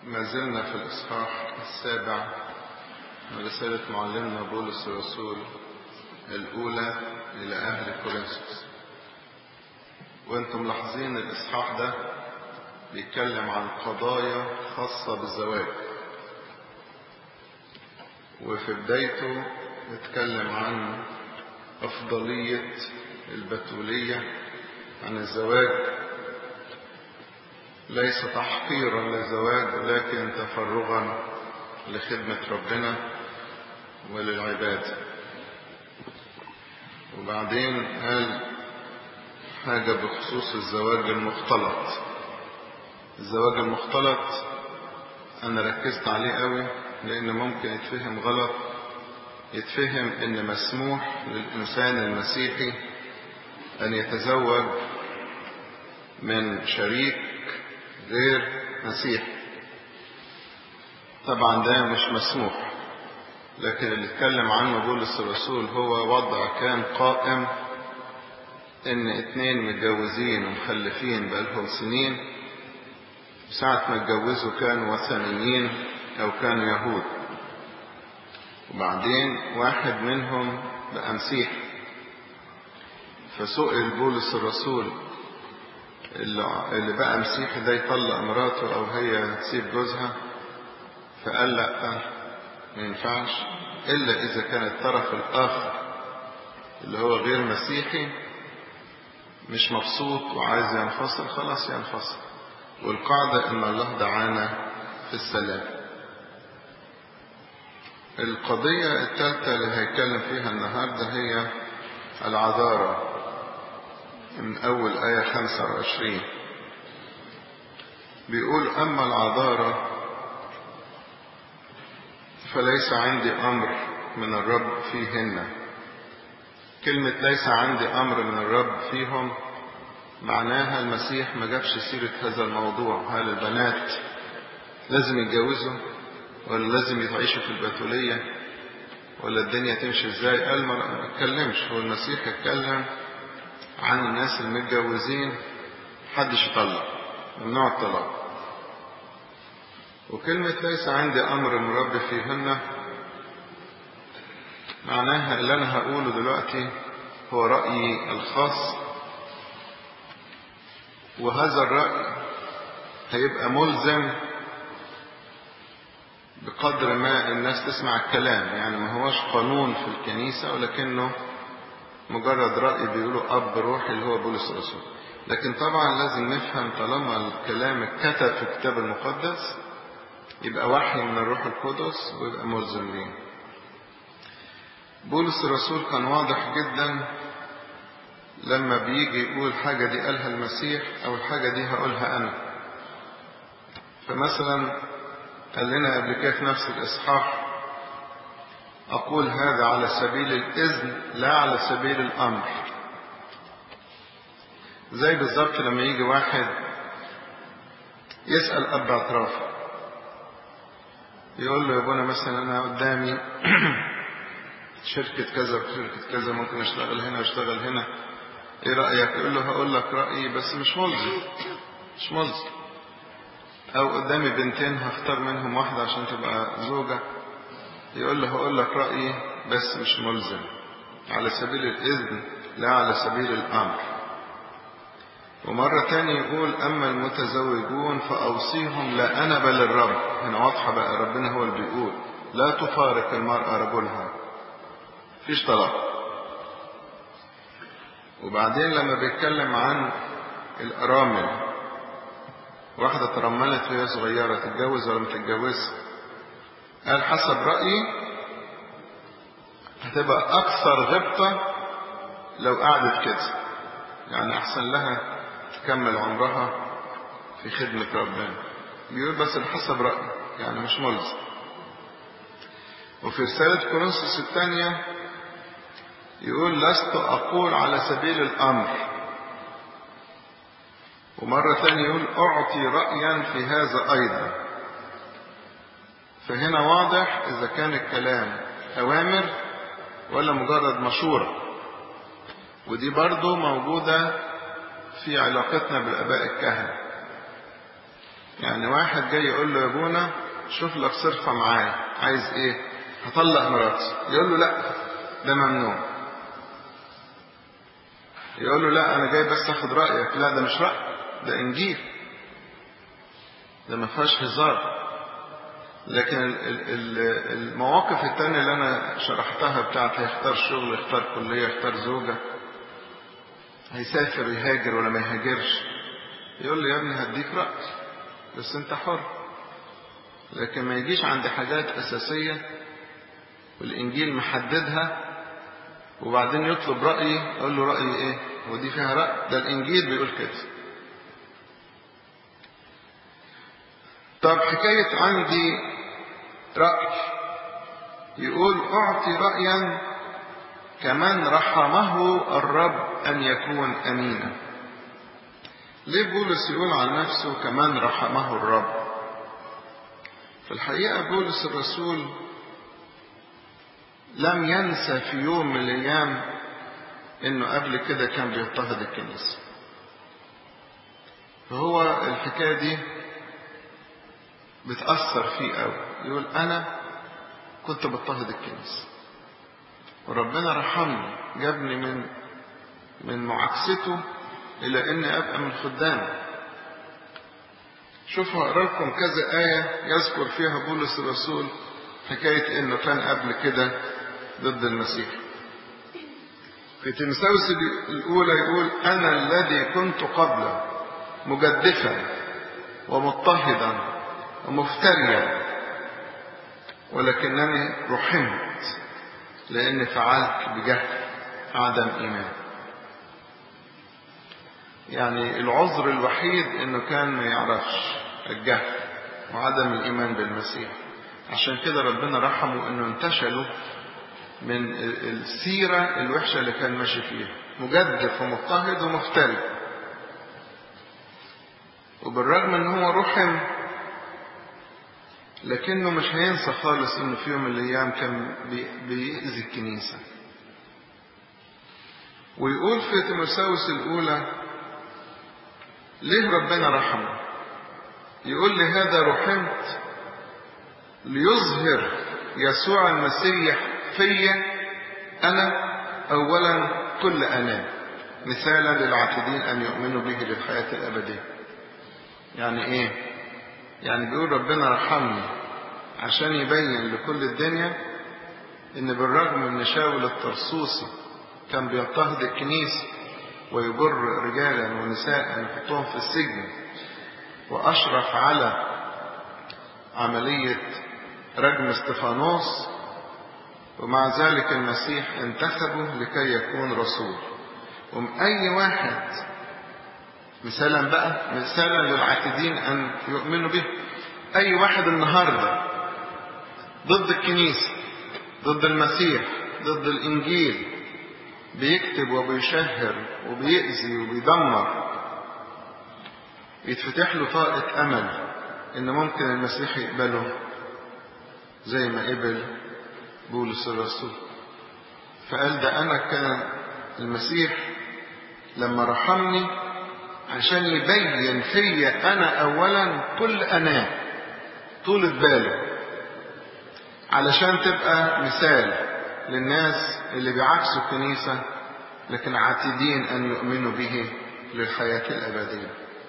ما زلنا في الإصحاح السابع من رسالة معلمنا بولس الرسول الأولى إلى أهل كورنثوس وأنتم ملاحظين الإصحاح ده بيتكلم عن قضايا خاصة بالزواج وفي بدايته بيتكلم عن أفضلية البتولية عن الزواج ليس تحقيرا للزواج ولكن تفرغا لخدمة ربنا وللعبادة وبعدين قال حاجة بخصوص الزواج المختلط الزواج المختلط أنا ركزت عليه قوي لأن ممكن يتفهم غلط يتفهم إن مسموح للإنسان المسيحي أن يتزوج من شريك غير مسيحي طبعا ده مش مسموح لكن اللي اتكلم عنه بولس الرسول هو وضع كان قائم ان اتنين متجوزين ومخلفين بقالهم سنين ساعة ما اتجوزوا كانوا وثنيين او كانوا يهود وبعدين واحد منهم بقى مسيحي فسئل بولس الرسول اللي بقى مسيحي ده يطلق مراته او هي تسيب جوزها فقال لا ما ينفعش الا اذا كان الطرف الاخر اللي هو غير مسيحي مش مبسوط وعايز ينفصل خلاص ينفصل والقاعدة ان الله دعانا في السلام القضية الثالثة اللي هيتكلم فيها النهاردة هي العذارة من أول آية 25 بيقول أما العذارة فليس عندي أمر من الرب فيهن كلمة ليس عندي أمر من الرب فيهم معناها المسيح ما جابش سيرة هذا الموضوع هل البنات لازم يتجوزوا ولا لازم يتعيشوا في البتولية ولا الدنيا تمشي ازاي قال ما اتكلمش هو المسيح اتكلم عن الناس المتجوزين محدش يطلق ممنوع الطلاق وكلمة ليس عندي أمر من رب فيهن معناها اللي أنا هقوله دلوقتي هو رأيي الخاص وهذا الرأي هيبقى ملزم بقدر ما الناس تسمع الكلام يعني ما هوش قانون في الكنيسة ولكنه مجرد رأي بيقوله أب روحي اللي هو بولس الرسول لكن طبعا لازم نفهم طالما الكلام اتكتب في الكتاب المقدس يبقى وحي من الروح القدس ويبقى ملزم ليه بولس الرسول كان واضح جدا لما بيجي يقول حاجة دي قالها المسيح أو الحاجة دي هقولها أنا فمثلا قال لنا قبل كده في نفس الإصحاح أقول هذا على سبيل الإذن لا على سبيل الأمر زي بالظبط لما يجي واحد يسأل أب اعترافه يقول له يا ابونا مثلا أنا قدامي شركة كذا وشركة كذا ممكن أشتغل هنا وأشتغل هنا إيه رأيك؟ يقول له هقول لك رأيي بس مش ملزم مش ملزم أو قدامي بنتين هختار منهم واحدة عشان تبقى زوجة يقول له هقول لك رأيي بس مش ملزم على سبيل الإذن لا على سبيل الأمر ومرة تاني يقول أما المتزوجون فأوصيهم لا أنا بل الرب هنا واضحة بقى ربنا هو اللي بيقول لا تفارق المرأة رجلها فيش طلاق وبعدين لما بيتكلم عن الأرامل واحدة ترملت وهي صغيرة تتجوز ولا ما تتجوزش قال حسب رأيي هتبقى أكثر غبطة لو قعدت كده يعني أحسن لها تكمل عمرها في خدمة ربنا بيقول بس حسب رأيي يعني مش ملزم وفي رسالة كورنثوس الثانية يقول لست أقول على سبيل الأمر ومرة ثانية يقول أعطي رأيا في هذا أيضا فهنا واضح إذا كان الكلام أوامر ولا مجرد مشورة ودي برضو موجودة في علاقتنا بالآباء الكهنة يعني واحد جاي يقول له يا ابونا شوف لك صرفة معايا عايز ايه هطلق مراتي يقول له لا ده ممنوع يقول له لا انا جاي بس اخد رأيك لا ده مش رأي ده انجيل ده ما فيهاش هزار لكن المواقف التانية اللي انا شرحتها بتاعت هيختار شغل يختار كلية يختار زوجة هيسافر يهاجر ولا ما يهاجرش يقول لي يا ابني هديك رأي بس انت حر لكن ما يجيش عند حاجات أساسية والإنجيل محددها وبعدين يطلب رأيي أقول له رأيي إيه ودي فيها رأي ده الإنجيل بيقول كده طب حكاية عندي رأي يقول أعطي رأيا كمن رحمه الرب أن يكون أمينا ليه بولس يقول عن نفسه كمن رحمه الرب في الحقيقة بولس الرسول لم ينسى في يوم من الأيام إنه قبل كده كان بيضطهد الكنيسة فهو الحكاية دي بتأثر فيه قوي يقول أنا كنت بضطهد الكنيسة وربنا رحمني جابني من من معاكسته إلى إني أبقى من خدامه شوفوا أقرأ لكم كذا آية يذكر فيها بولس الرسول حكاية إنه كان قبل كده ضد المسيح في تيمساوس الأولى يقول أنا الذي كنت قبله مجدفا ومضطهدا ومفتريا ولكنني رحمت لأني فعلت بجهل عدم إيمان يعني العذر الوحيد انه كان ما يعرفش الجهل وعدم الايمان بالمسيح عشان كده ربنا رحمه انه انتشلوا من السيرة الوحشة اللي كان ماشي فيها مجدف ومضطهد ومفتري وبالرغم ان هو رحم لكنه مش هينسى خالص انه في يوم من الايام كان بيأذي الكنيسة ويقول في تيموساوس الاولى ليه ربنا رحمه يقول لي هذا رحمت ليظهر يسوع المسيح فيا انا اولا كل انام مثالا للعاتدين ان يؤمنوا به للحياه الابديه يعني ايه يعني بيقول ربنا رحمني عشان يبين لكل الدنيا ان بالرغم من شاول الطرسوسي كان بيضطهد الكنيسه ويجر رجالا ونساء يحطهم في السجن وأشرف على عملية رجم استفانوس ومع ذلك المسيح انتخبه لكي يكون رسول وم أي واحد مثالا بقى مثالا للعاتدين أن يؤمنوا به أي واحد النهاردة ضد الكنيسة ضد المسيح ضد الإنجيل بيكتب وبيشهر وبيأذي وبيدمر يتفتح له طاقة أمل إن ممكن المسيح يقبله زي ما قبل بولس الرسول فقال ده أنا كان المسيح لما رحمني عشان يبين فيا أنا أولا كل أنا طولة باله علشان تبقى مثال للناس اللي بيعكسوا الكنيسة لكن عاتدين أن يؤمنوا به للحياة الأبدية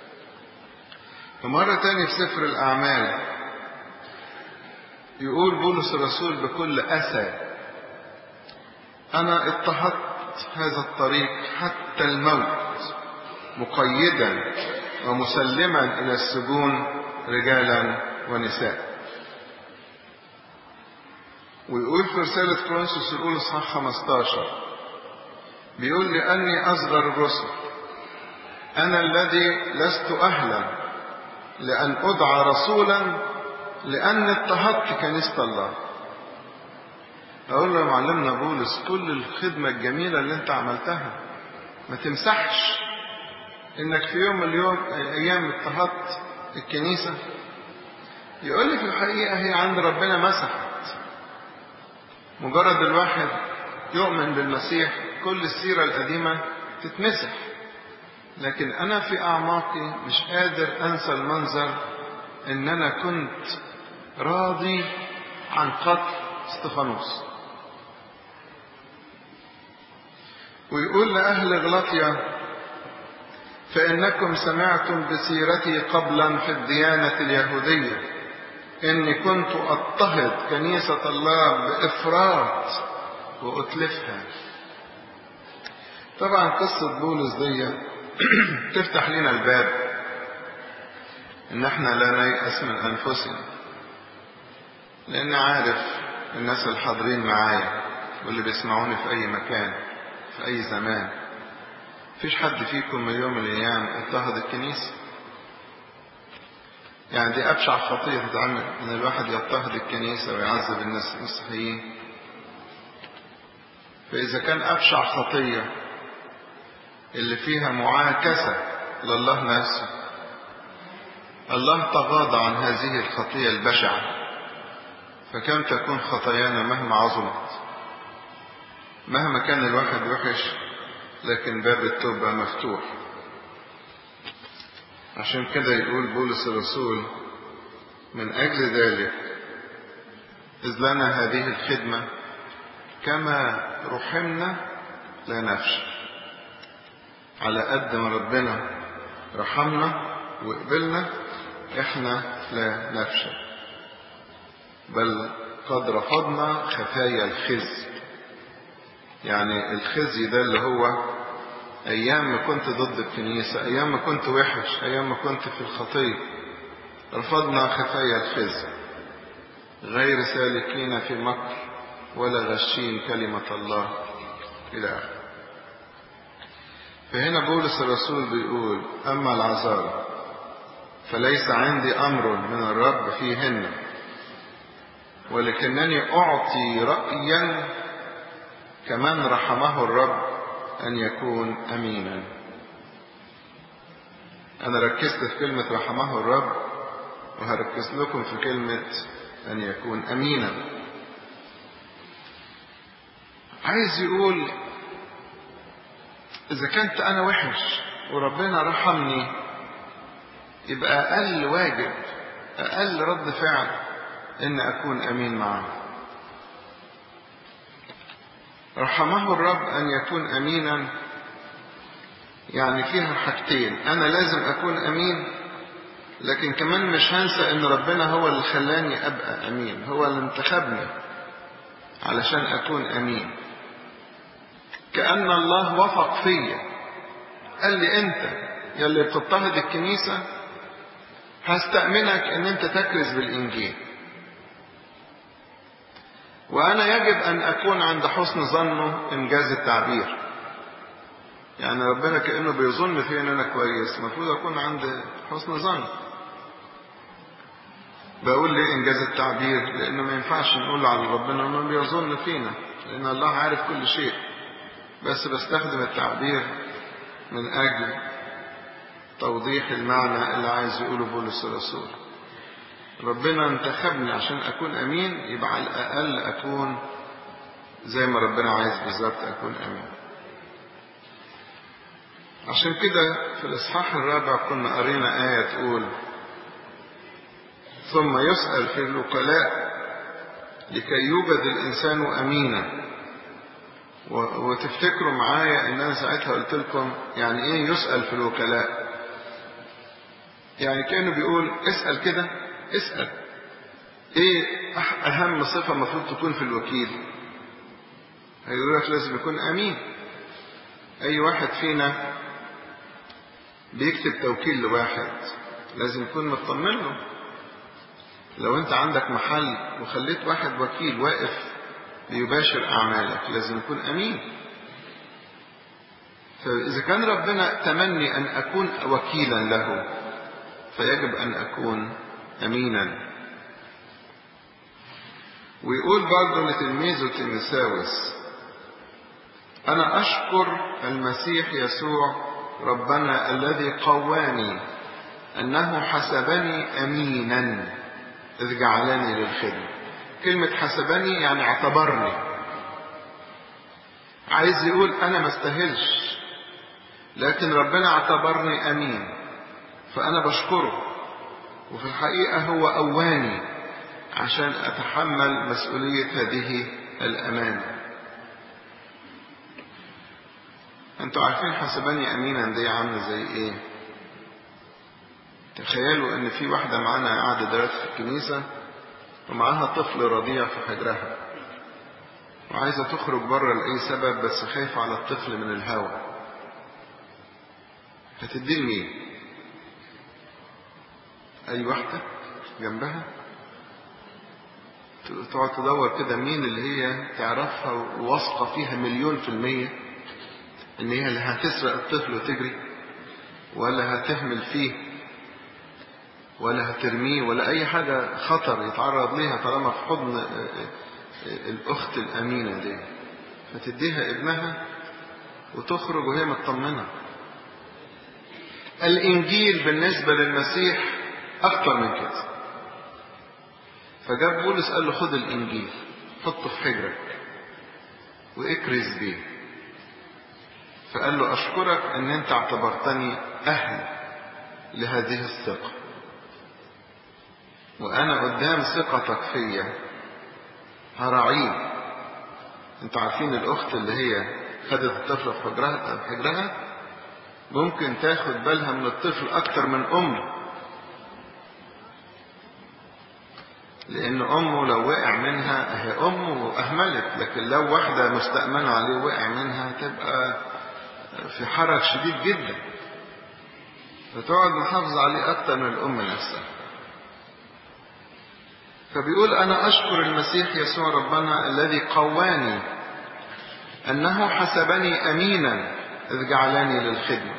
ومرة تاني في سفر الأعمال يقول بولس الرسول بكل أسى أنا اضطهدت هذا الطريق حتى الموت مقيدا ومسلما إلى السجون رجالا ونساء ويقول في رسالة كورنثوس الأولى إصحاح 15 بيقول لأني أصغر الرسل أنا الذي لست أهلا لأن أدعى رسولا لأن اضطهدت كنيسة الله أقول له يا معلمنا بولس كل الخدمة الجميلة اللي أنت عملتها ما تمسحش إنك في يوم من اليوم أيام اضطهدت الكنيسة يقول لي في الحقيقة هي عند ربنا مسحت مجرد الواحد يؤمن بالمسيح كل السيرة القديمة تتمسح لكن أنا في أعماقي مش قادر أنسى المنظر ان انا كنت راضي عن قتل استفانوس ويقول لأهل غلطيا فإنكم سمعتم بسيرتي قبلا في الديانة اليهودية إني كنت أضطهد كنيسة الله بإفراط وأتلفها طبعا قصة بولس دي تفتح لنا الباب إن احنا لا نيأس من أنفسنا لأن عارف الناس الحاضرين معايا واللي بيسمعوني في أي مكان في أي زمان فيش حد فيكم من يوم من الأيام اضطهد الكنيسة يعني دي أبشع خطية تتعمل إن الواحد يضطهد الكنيسة ويعذب الناس المسيحيين فإذا كان أبشع خطية اللي فيها معاكسة لله نفسه الله تغاضى عن هذه الخطية البشعة فكم تكون خطايانا مهما عظمت مهما كان الواحد وحش لكن باب التوبة مفتوح عشان كده يقول بولس الرسول من أجل ذلك إذ لنا هذه الخدمة كما رحمنا لا نفشل على قد ما ربنا رحمنا وقبلنا احنا لا نفشل بل قد رفضنا خفايا الخزي يعني الخزي ده اللي هو ايام ما كنت ضد الكنيسة ايام ما كنت وحش ايام ما كنت في الخطية رفضنا خفايا الخزي غير سالكين في مكر ولا غشين كلمة الله إلى آخره فهنا بولس الرسول بيقول أما العذارى فليس عندي أمر من الرب فيهن ولكنني أعطي رأيا كمن رحمه الرب أن يكون أمينا أنا ركزت في كلمة رحمه الرب وهركز لكم في كلمة أن يكون أمينا عايز يقول إذا كنت أنا وحش وربنا رحمني يبقى أقل واجب أقل رد فعل إن أكون أمين معه رحمه الرب أن يكون أمينا يعني فيها حاجتين أنا لازم أكون أمين لكن كمان مش هنسى إن ربنا هو اللي خلاني أبقى أمين هو اللي انتخبني علشان أكون أمين كأن الله وفق فيا قال لي أنت يلي بتضطهد الكنيسة هستأمنك أن أنت تكرز بالإنجيل وأنا يجب أن أكون عند حسن ظنه إنجاز التعبير يعني ربنا كأنه بيظن في أن أنا كويس المفروض أكون عند حسن ظن بقول ليه إنجاز التعبير لأنه ما ينفعش نقول على ربنا أنه بيظن فينا لأن الله عارف كل شيء بس بستخدم التعبير من أجل توضيح المعنى اللي عايز يقوله بولس الرسول ربنا انتخبني عشان أكون أمين يبقى على الأقل أكون زي ما ربنا عايز بالظبط أكون أمين عشان كده في الإصحاح الرابع كنا قرينا آية تقول ثم يسأل في الوكلاء لكي يوجد الإنسان أمينا وتفتكروا معايا ان انا ساعتها قلت لكم يعني ايه يسأل في الوكلاء يعني كانه بيقول اسأل كده اسأل ايه اهم صفة المفروض تكون في الوكيل هيقول لك لازم يكون امين اي واحد فينا بيكتب توكيل لواحد لازم يكون مطمن له لو انت عندك محل وخليت واحد وكيل واقف ليباشر أعمالك لازم يكون أمين فإذا كان ربنا تمني أن أكون وكيلا له فيجب أن أكون أمينا ويقول برضه لتلميذه تيمساوس أنا أشكر المسيح يسوع ربنا الذي قواني أنه حسبني أمينا إذ جعلني للخدمة كلمة حسبني يعني اعتبرني عايز يقول أنا ما استاهلش لكن ربنا اعتبرني أمين فأنا بشكره وفي الحقيقة هو أواني عشان أتحمل مسؤولية هذه الأمانة أنتوا عارفين حسباني أمينا دي عاملة زي إيه تخيلوا إن في واحدة معانا قاعدة دلوقتي في الكنيسة ومعاها طفل رضيع في حجرها وعايزة تخرج بره لأي سبب بس خايفة على الطفل من الهوى هتديه لمين؟ أي واحدة جنبها تقعد تدور كده مين اللي هي تعرفها وواثقة فيها مليون في المية إن هي اللي هتسرق الطفل وتجري ولا هتهمل فيه ولا هترميه ولا أي حاجة خطر يتعرض ليها طالما في حضن الأخت الأمينة دي فتديها ابنها وتخرج وهي مطمنة الإنجيل بالنسبة للمسيح أكتر من كده فجاب بولس قال له خد الإنجيل حطه في حجرك واكرز بيه فقال له أشكرك أن أنت اعتبرتني أهل لهذه الثقة وأنا قدام ثقتك فيا هراعيه انتوا عارفين الأخت اللي هي خدت الطفل في حجرها في حجرها ممكن تاخد بالها من الطفل أكتر من أمه لأن أمه لو وقع منها هي أمه أهملت لكن لو واحدة مستأمنة عليه وقع منها تبقى في حرج شديد جدا فتقعد محافظة عليه أكتر من الأم نفسها فبيقول أنا أشكر المسيح يسوع ربنا الذي قواني أنه حسبني أمينا إذ جعلني للخدمة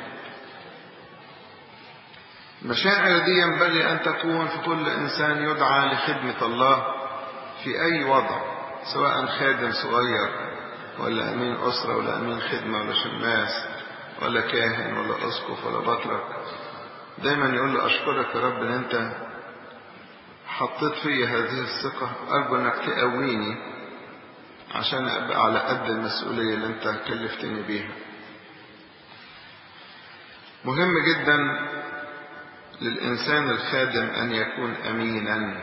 المشاعر دي ينبغي أن تكون في كل إنسان يدعى لخدمة الله في أي وضع سواء خادم صغير ولا أمين أسرة ولا أمين خدمة ولا شماس ولا كاهن ولا أسقف ولا بطرك دايما يقول له أشكرك يا رب إن أنت حطيت في هذه الثقة أرجو إنك تقويني عشان أبقى على قد المسؤولية اللي أنت كلفتني بيها مهم جدا للإنسان الخادم أن يكون أمينا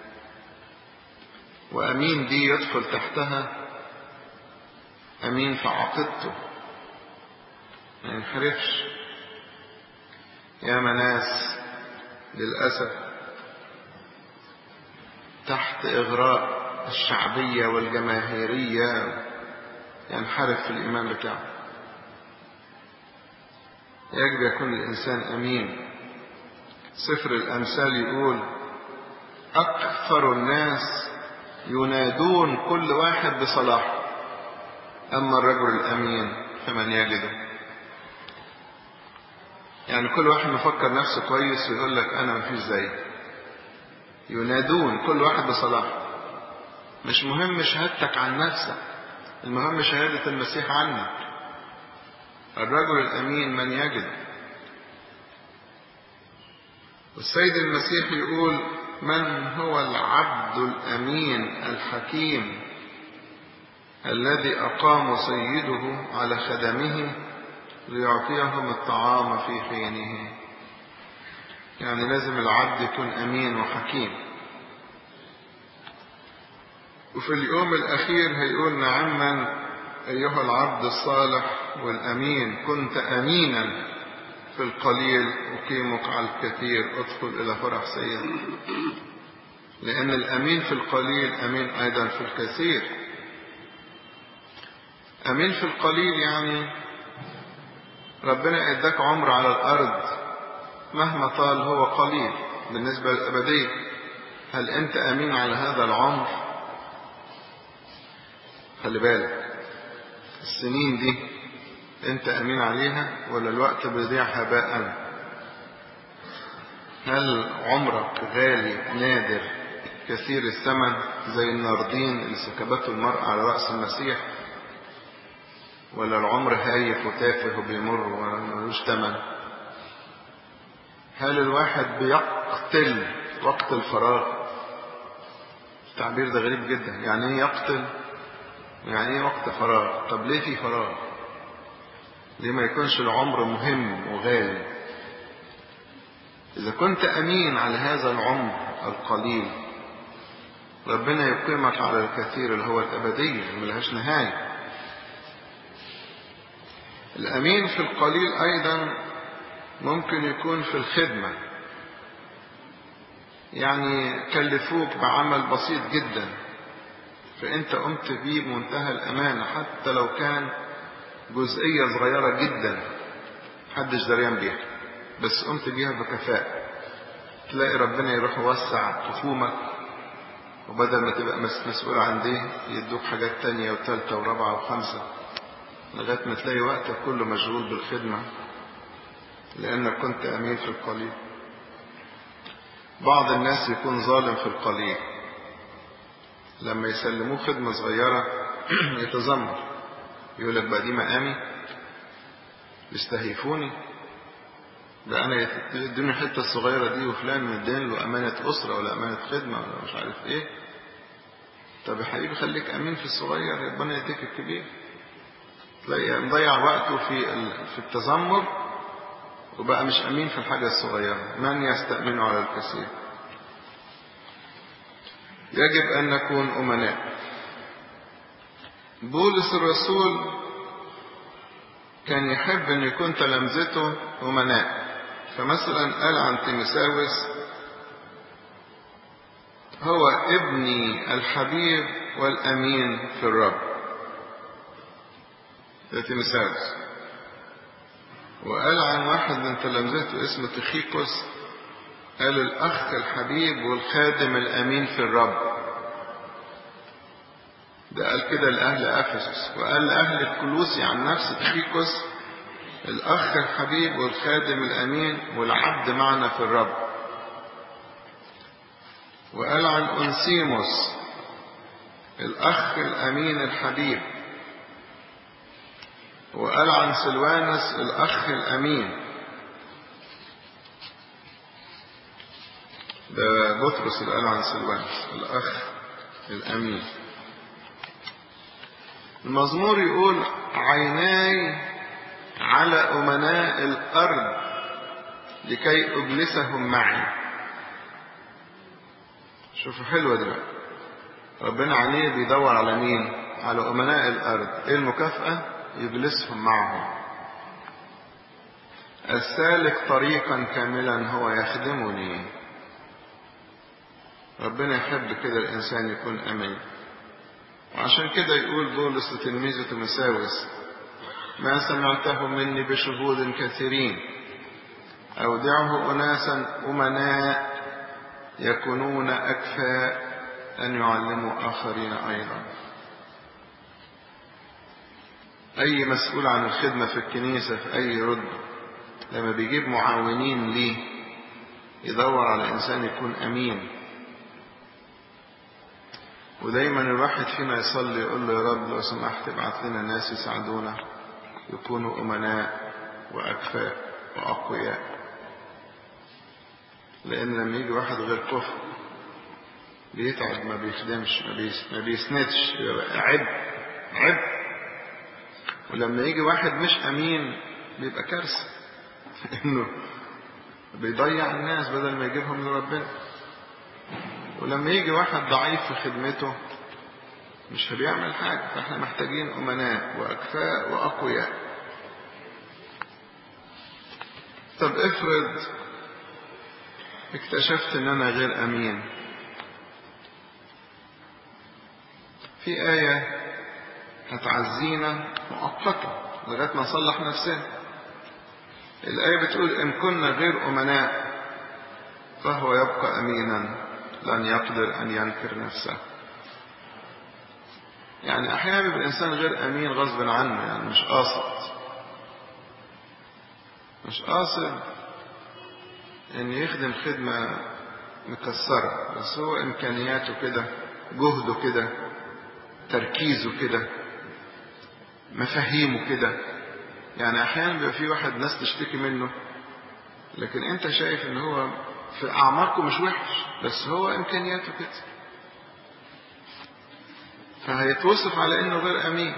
وأمين دي يدخل تحتها أمين في عقيدته ما ينحرفش يا ناس للأسف تحت إغراء الشعبية والجماهيرية ينحرف في الإيمان بتاعه يجب يكون الإنسان أمين سفر الأمثال يقول أكثر الناس ينادون كل واحد بصلاح أما الرجل الأمين فمن يجده يعني كل واحد مفكر نفسه كويس ويقول لك أنا مفيش زي ينادون كل واحد بصلاح مش مهم شهادتك عن نفسك المهم شهادة المسيح عنك الرجل الأمين من يجد والسيد المسيح يقول من هو العبد الأمين الحكيم الذي أقام سيده على خدمه ليعطيهم الطعام في حينه يعني لازم العبد يكون أمين وحكيم وفي اليوم الأخير هيقول نعما أيها العبد الصالح والأمين كنت أمينا في القليل أقيمك على الكثير ادخل إلى فرح سيد لأن الأمين في القليل أمين أيضا في الكثير أمين في القليل يعني ربنا اداك عمر على الأرض مهما طال هو قليل بالنسبة للأبدية هل أنت أمين على هذا العمر خلي بالك السنين دي أنت أمين عليها ولا الوقت بيضيع هباء هل عمرك غالي نادر كثير الثمن زي الناردين اللي سكبته المرأة على رأس المسيح ولا العمر هايف وتافه وبيمر وملوش ثمن هل الواحد بيقتل وقت الفراغ التعبير ده غريب جدا يعني ايه يقتل يعني ايه وقت فراغ طب ليه في فراغ ليه ما يكونش العمر مهم وغالي إذا كنت أمين على هذا العمر القليل ربنا يقيمك على الكثير اللي هو الأبدية اللي ملهاش نهاية الأمين في القليل أيضا ممكن يكون في الخدمة يعني كلفوك بعمل بسيط جدا فأنت قمت بيه بمنتهى الأمانة حتى لو كان جزئية صغيرة جدا محدش دريان بيها بس قمت بيها بكفاءة تلاقي ربنا يروح يوسع تخومك وبدل ما تبقى مسؤول عن دي يدوك حاجات تانية وتالتة ورابعة وخمسة لغاية ما تلاقي وقتك كله مشغول بالخدمة لأنك كنت أمين في القليل بعض الناس يكون ظالم في القليل لما يسلموه خدمة صغيرة يتذمر يقول لك بقى دي مقامي يستهيفوني ده انا يدوني الحته الصغيره دي وفلان مدين له امانه اسره ولا امانه خدمه ولا مش عارف ايه طب يا حبيبي خليك امين في الصغير ربنا يديك الكبير تلاقي مضيع وقته في في التذمر وبقى مش امين في الحاجه الصغيره من يستامن على الكثير يجب ان نكون امناء بولس الرسول كان يحب ان يكون تلامذته امناء فمثلا قال عن تيمساوس هو ابني الحبيب والامين في الرب ده تيمساوس وقال عن واحد من تلامذته اسمه تخيكوس قال الاخ الحبيب والخادم الامين في الرب ده قال كده لأهل أفسس وقال لأهل الكلوسي عن نفس تخيكوس الأخ الحبيب والخادم الأمين والعبد معنا في الرب وقال عن أنسيموس الأخ الأمين الحبيب وقال عن سلوانس الأخ الأمين ده بطرس اللي قال عن سلوانس الأخ الأمين المزمور يقول عيناي على أمناء الأرض لكي أجلسهم معي شوفوا حلوة دي بقى ربنا عليه بيدور على مين على أمناء الأرض إيه المكافأة يجلسهم معه السالك طريقا كاملا هو يخدمني ربنا يحب كده الإنسان يكون أمين وعشان كده يقول بولس لتلميذه تيموثاوس ما سمعته مني بشهود كثيرين أودعه أناسا أمناء يكونون أكفاء أن يعلموا آخرين أيضا أي مسؤول عن الخدمة في الكنيسة في أي رد لما بيجيب معاونين ليه يدور على إنسان يكون أمين ودايما الواحد فينا يصلي يقول له يا رب لو سمحت ابعت لنا ناس يساعدونا يكونوا أمناء وأكفاء وأقوياء لأن لما يجي واحد غير كفء بيتعب ما بيخدمش ما, بيس ما بيسندش بيبقى عبء عبء ولما يجي واحد مش أمين بيبقى كارثة إنه بيضيع الناس بدل ما يجيبهم لربنا ولما يجي واحد ضعيف في خدمته مش بيعمل حاجة فاحنا محتاجين أمناء وأكفاء وأقوياء طب افرض اكتشفت ان انا غير امين في آية هتعزينا مؤقتة لغاية ما نصلح نفسنا الآية بتقول إن كنا غير أمناء فهو يبقى أمينا لن يقدر أن ينكر نفسه يعني أحيانا بيبقى الإنسان غير أمين غصب عنه يعني مش قاصد مش قاصد إن يخدم خدمة مكسرة بس هو إمكانياته كده جهده كده تركيزه كده مفاهيمه كده يعني أحيانا بيبقى في واحد ناس تشتكي منه لكن أنت شايف إن هو في أعماركم مش وحش بس هو إمكانياته كده فهيتوصف على إنه غير أمين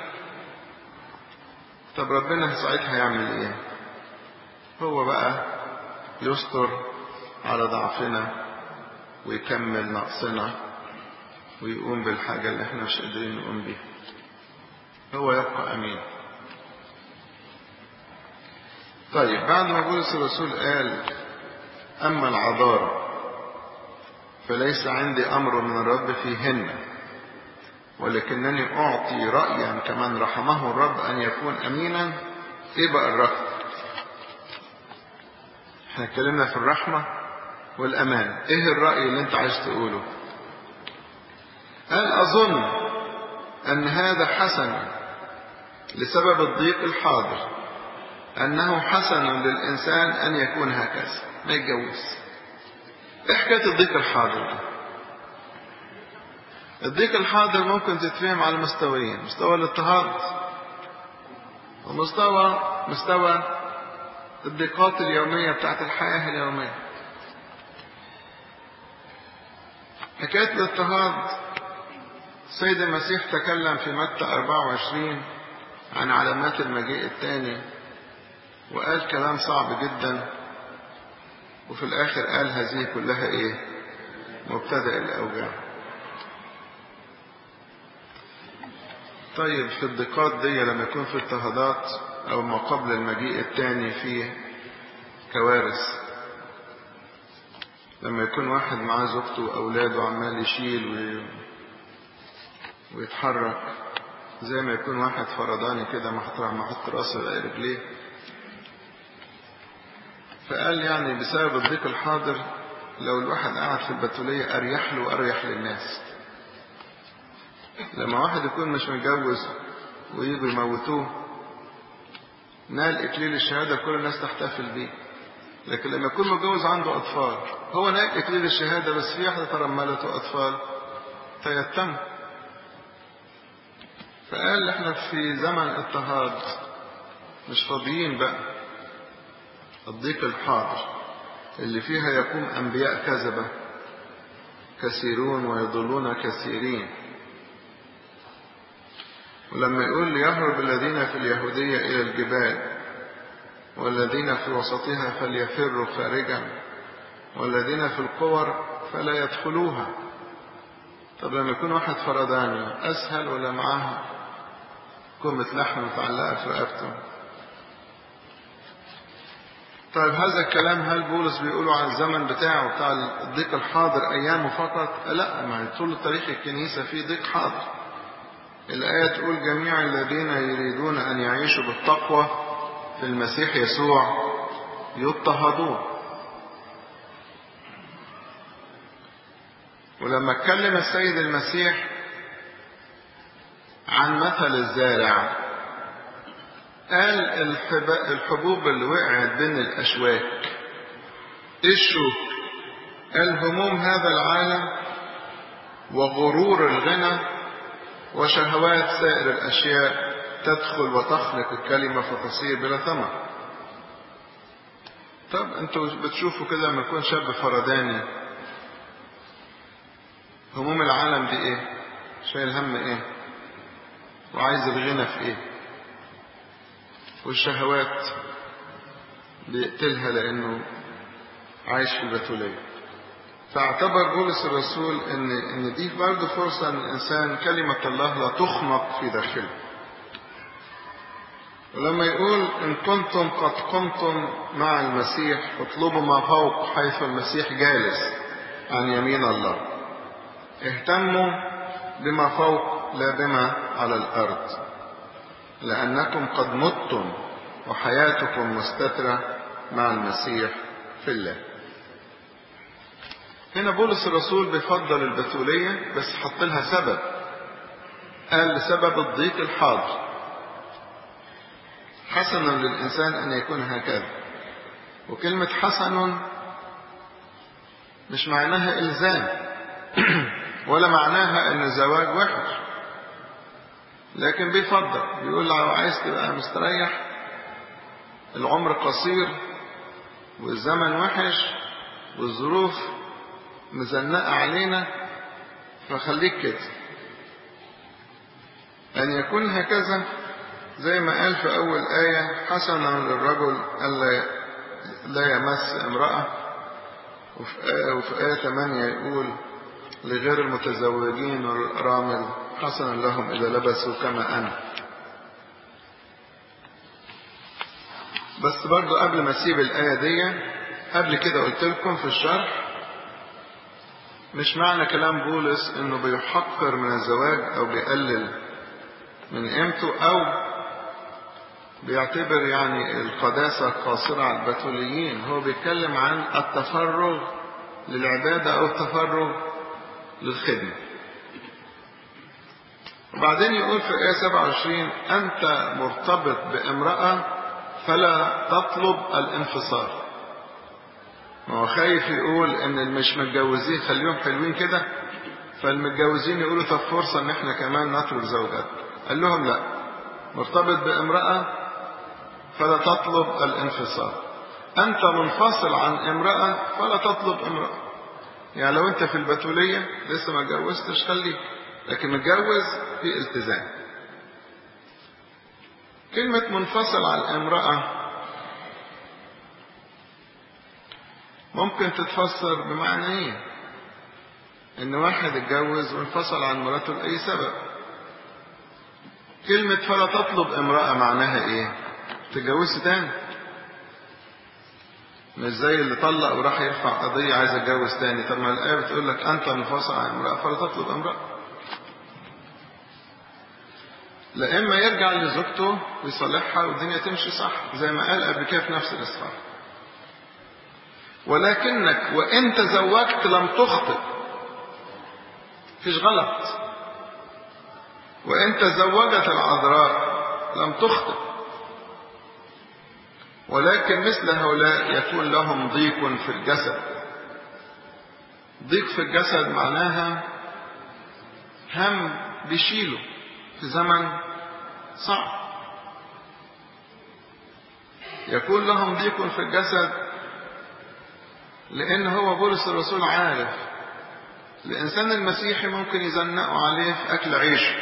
طب ربنا ساعتها هيعمل إيه؟ هو بقى يستر على ضعفنا ويكمل نقصنا ويقوم بالحاجة اللي احنا مش قادرين نقوم بيها هو يبقى أمين طيب بعد ما بولس الرسول قال أما العذارى فليس عندي أمر من الرب فيهن ولكنني أعطي رأيا كمن رحمه الرب أن يكون أمينا إيه بقى الرأي احنا اتكلمنا في الرحمة والأمان إيه الرأي اللي أنت عايز تقوله قال أظن أن هذا حسن لسبب الضيق الحاضر أنه حسن للإنسان أن يكون هكذا ما يتجوز إيه حكاية الضيق الحاضر ده الضيق الحاضر ممكن تتفهم على مستويين مستوى الاضطهاد ومستوى مستوى الضيقات اليومية بتاعت الحياة اليومية حكاية الاضطهاد السيد المسيح تكلم في متى 24 عن علامات المجيء الثاني وقال كلام صعب جدا وفي الآخر قال هذه كلها إيه مبتدأ الأوجاع طيب في الضيقات دي لما يكون في اضطهادات أو ما قبل المجيء الثاني فيه كوارث لما يكون واحد معاه زوجته وأولاده عمال يشيل و... ويتحرك زي ما يكون واحد فرداني كده محط راسه على رجليه فقال يعني بسبب الضيق الحاضر لو الواحد قاعد في البتولية أريح له وأريح للناس لما واحد يكون مش متجوز ويجوا يموتوه نال إكليل الشهادة كل الناس تحتفل بيه لكن لما يكون متجوز عنده أطفال هو نال إكليل الشهادة بس في واحدة ترملته أطفال فيتم فقال احنا في زمن اضطهاد مش فاضيين بقى الضيق الحاضر اللي فيها يقوم أنبياء كذبة كثيرون ويضلون كثيرين ولما يقول ليهرب الذين في اليهودية إلى الجبال والذين في وسطها فليفروا خارجا والذين في القور فلا يدخلوها طب لما يكون واحد فرداني أسهل ولا معاه كومة لحم متعلقة في رقبته طيب هذا الكلام هل بولس بيقوله عن الزمن بتاعه بتاع الضيق الحاضر أيامه فقط لا ما طول تاريخ الكنيسة في ضيق حاضر الآية تقول جميع الذين يريدون أن يعيشوا بالتقوى في المسيح يسوع يضطهدون ولما اتكلم السيد المسيح عن مثل الزارع قال الحبوب اللي وقعت بين الأشواك ايه الشوك قال هموم هذا العالم وغرور الغنى وشهوات سائر الأشياء تدخل وتخلق الكلمة فتصير بلا ثمر طب انتوا بتشوفوا كده لما يكون شاب فرداني هموم العالم دي ايه شايل هم ايه وعايز الغنى في ايه والشهوات بيقتلها لانه عايش في البتولية فاعتبر بولس الرسول ان ان دي برضه فرصه ان الانسان كلمه الله لا تخنق في داخله ولما يقول ان كنتم قد قمتم مع المسيح اطلبوا ما فوق حيث المسيح جالس عن يمين الله اهتموا بما فوق لا بما على الارض لانكم قد متم وحياتكم مستتره مع المسيح في الله هنا بولس الرسول بيفضل البتولية بس حط لها سبب قال لسبب الضيق الحاضر حسنا للإنسان أن يكون هكذا وكلمة حسن مش معناها إلزام ولا معناها أن الزواج وحش لكن بيفضل بيقول لو عايز تبقى مستريح العمر قصير والزمن وحش والظروف مزنقة علينا فخليك كده أن يكون هكذا زي ما قال في أول آية حسنا للرجل ألا لا يمس امرأة وفي آية, وفي آية 8 يقول لغير المتزوجين والأرامل حسنا لهم إذا لبسوا كما أنا بس برضو قبل ما اسيب الآية دي قبل كده قلت لكم في الشرح مش معنى كلام بولس انه بيحقر من الزواج او بيقلل من قيمته او بيعتبر يعني القداسة قاصرة على البتوليين هو بيتكلم عن التفرغ للعبادة او التفرغ للخدمة وبعدين يقول في آية 27 أنت مرتبط بامرأة فلا تطلب الانفصال ما هو خايف يقول ان المش متجوزين خليهم حلوين كده فالمتجوزين يقولوا طب فرصة ان احنا كمان نترك زوجات قال لهم لا مرتبط بامرأة فلا تطلب الانفصال انت منفصل عن امرأة فلا تطلب امرأة يعني لو انت في البتولية لسه ما اتجوزتش خليك لكن متجوز في التزام كلمة منفصل عن امرأة ممكن تتفسر بمعنى ايه ان واحد اتجوز وانفصل عن مراته لاي سبب كلمة فلا تطلب امرأة معناها ايه تتجوزش تاني مش زي اللي طلق وراح يرفع قضية عايز اتجوز تاني طب ما الآية بتقول لك أنت منفصل عن امرأة فلا تطلب امرأة لا إما يرجع لزوجته ويصلحها والدنيا تمشي صح زي ما قال قبل كده في نفس الإصحاح ولكنك وإن تزوجت لم تخطئ فيش غلط وإن تزوجت العذراء لم تخطئ ولكن مثل هؤلاء يكون لهم ضيق في الجسد ضيق في الجسد معناها هم بيشيله في زمن صعب يكون لهم ضيق في الجسد لأن هو بولس الرسول عارف الإنسان المسيحي ممكن يزنقوا عليه في أكل عيشه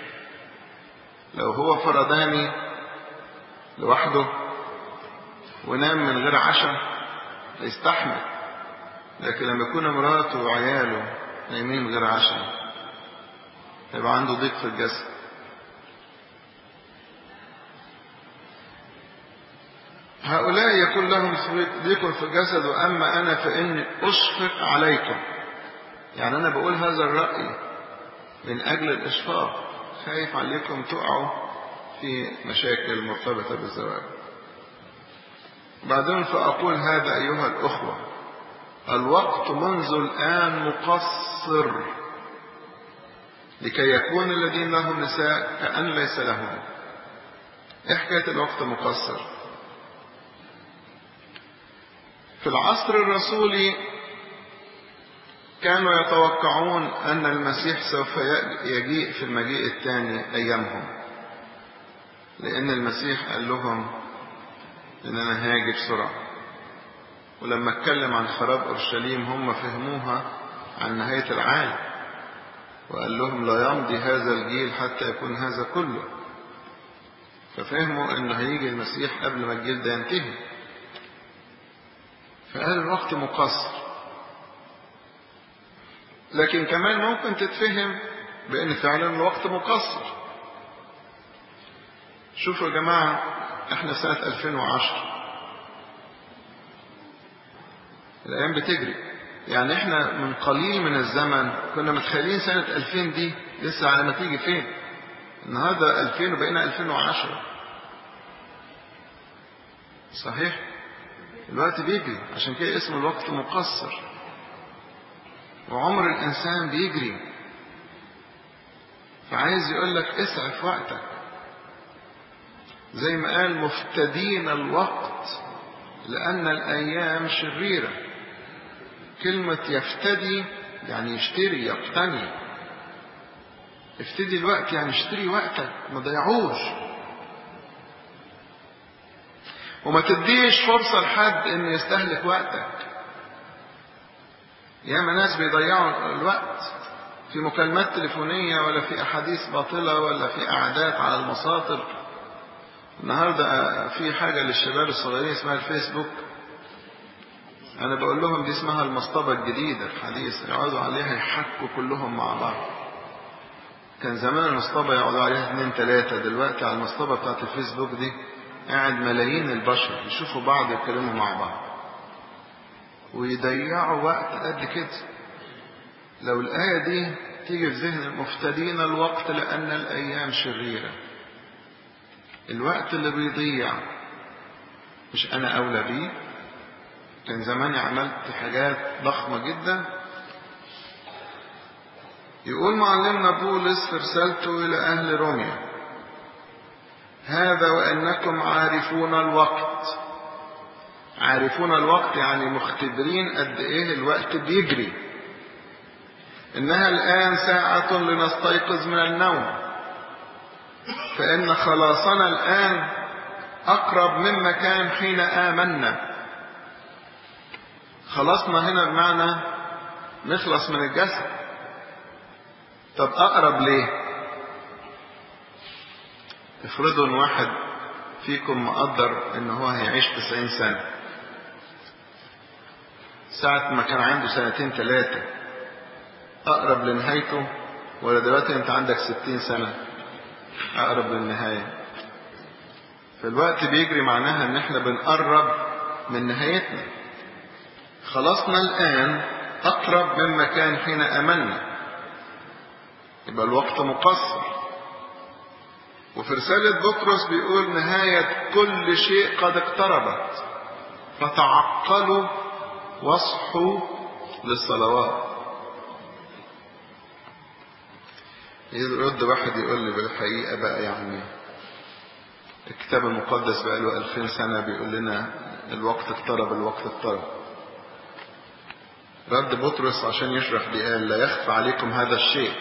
لو هو فرداني لوحده ونام من غير عشاء يستحمل لكن لما يكون مراته وعياله نايمين من غير عشاء يبقى عنده ضيق في الجسد هؤلاء يكون لهم ضيق في الجسد وأما أنا فإني أشفق عليكم يعني أنا بقول هذا الرأي من أجل الإشفاق خايف عليكم تقعوا في مشاكل مرتبطة بالزواج بعدين فأقول هذا أيها الأخوة الوقت منذ الآن مقصر لكي يكون الذين لهم نساء كأن ليس لهم إيه حكاية الوقت مقصر في العصر الرسولي كانوا يتوقعون أن المسيح سوف يجيء في المجيء الثاني أيامهم لأن المسيح قال لهم إن أنا هاجي بسرعة ولما اتكلم عن خراب أورشليم هم فهموها عن نهاية العالم وقال لهم لا يمضي هذا الجيل حتى يكون هذا كله ففهموا أنه هيجي المسيح قبل ما الجيل ده ينتهي فقال الوقت مقصر لكن كمان ممكن تتفهم بأن فعلا الوقت مقصر شوفوا يا جماعة احنا سنة 2010 الأيام بتجري يعني احنا من قليل من الزمن كنا متخيلين سنة 2000 دي لسه على ما تيجي فين النهاردة 2000 وبقينا 2010 صحيح الوقت بيجري عشان كده اسم الوقت مقصر وعمر الإنسان بيجري فعايز يقول لك اسعف وقتك زي ما قال مفتدين الوقت لأن الأيام شريرة كلمة يفتدي يعني يشتري يقتني افتدي الوقت يعني اشتري وقتك ما ضيعوش وما تديش فرصة لحد ان يستهلك وقتك ياما ناس بيضيعوا الوقت في مكالمات تليفونية ولا في أحاديث باطلة ولا في قعدات على المساطر النهاردة في حاجة للشباب الصغيرين اسمها الفيسبوك أنا بقول لهم دي اسمها المصطبة الجديدة الحديثة يقعدوا عليها يحكوا كلهم مع بعض كان زمان المصطبة يقعدوا عليها اثنين ثلاثة دلوقتي على المصطبة بتاعت الفيسبوك دي قاعد ملايين البشر يشوفوا بعض يتكلموا مع بعض ويضيعوا وقت قد كده لو الآية دي تيجي في ذهن مفتدين الوقت لأن الأيام شريرة الوقت اللي بيضيع مش أنا أولى بيه كان زماني عملت حاجات ضخمة جدا يقول معلمنا بولس في رسالته إلى أهل روميا هذا وأنكم عارفون الوقت عارفون الوقت يعني مختبرين قد إيه الوقت بيجري إنها الآن ساعة لنستيقظ من النوم فإن خلاصنا الآن أقرب مما كان حين آمنا خلصنا هنا بمعنى نخلص من الجسد طب أقرب ليه افرضوا ان واحد فيكم مقدر ان هو هيعيش تسعين سنة ساعة ما كان عنده سنتين ثلاثة أقرب لنهايته ولا دلوقتي أنت عندك ستين سنة أقرب للنهاية فالوقت بيجري معناها إن إحنا بنقرب من نهايتنا خلصنا الآن أقرب مما كان حين أمنا يبقى الوقت مقصر وفي رسالة بطرس بيقول نهاية كل شيء قد اقتربت فتعقلوا واصحوا للصلوات يرد واحد يقول لي بالحقيقة بقى يعني الكتاب المقدس بقى له ألفين سنة بيقول لنا الوقت اقترب الوقت اقترب رد بطرس عشان يشرح دي قال لا يخفى عليكم هذا الشيء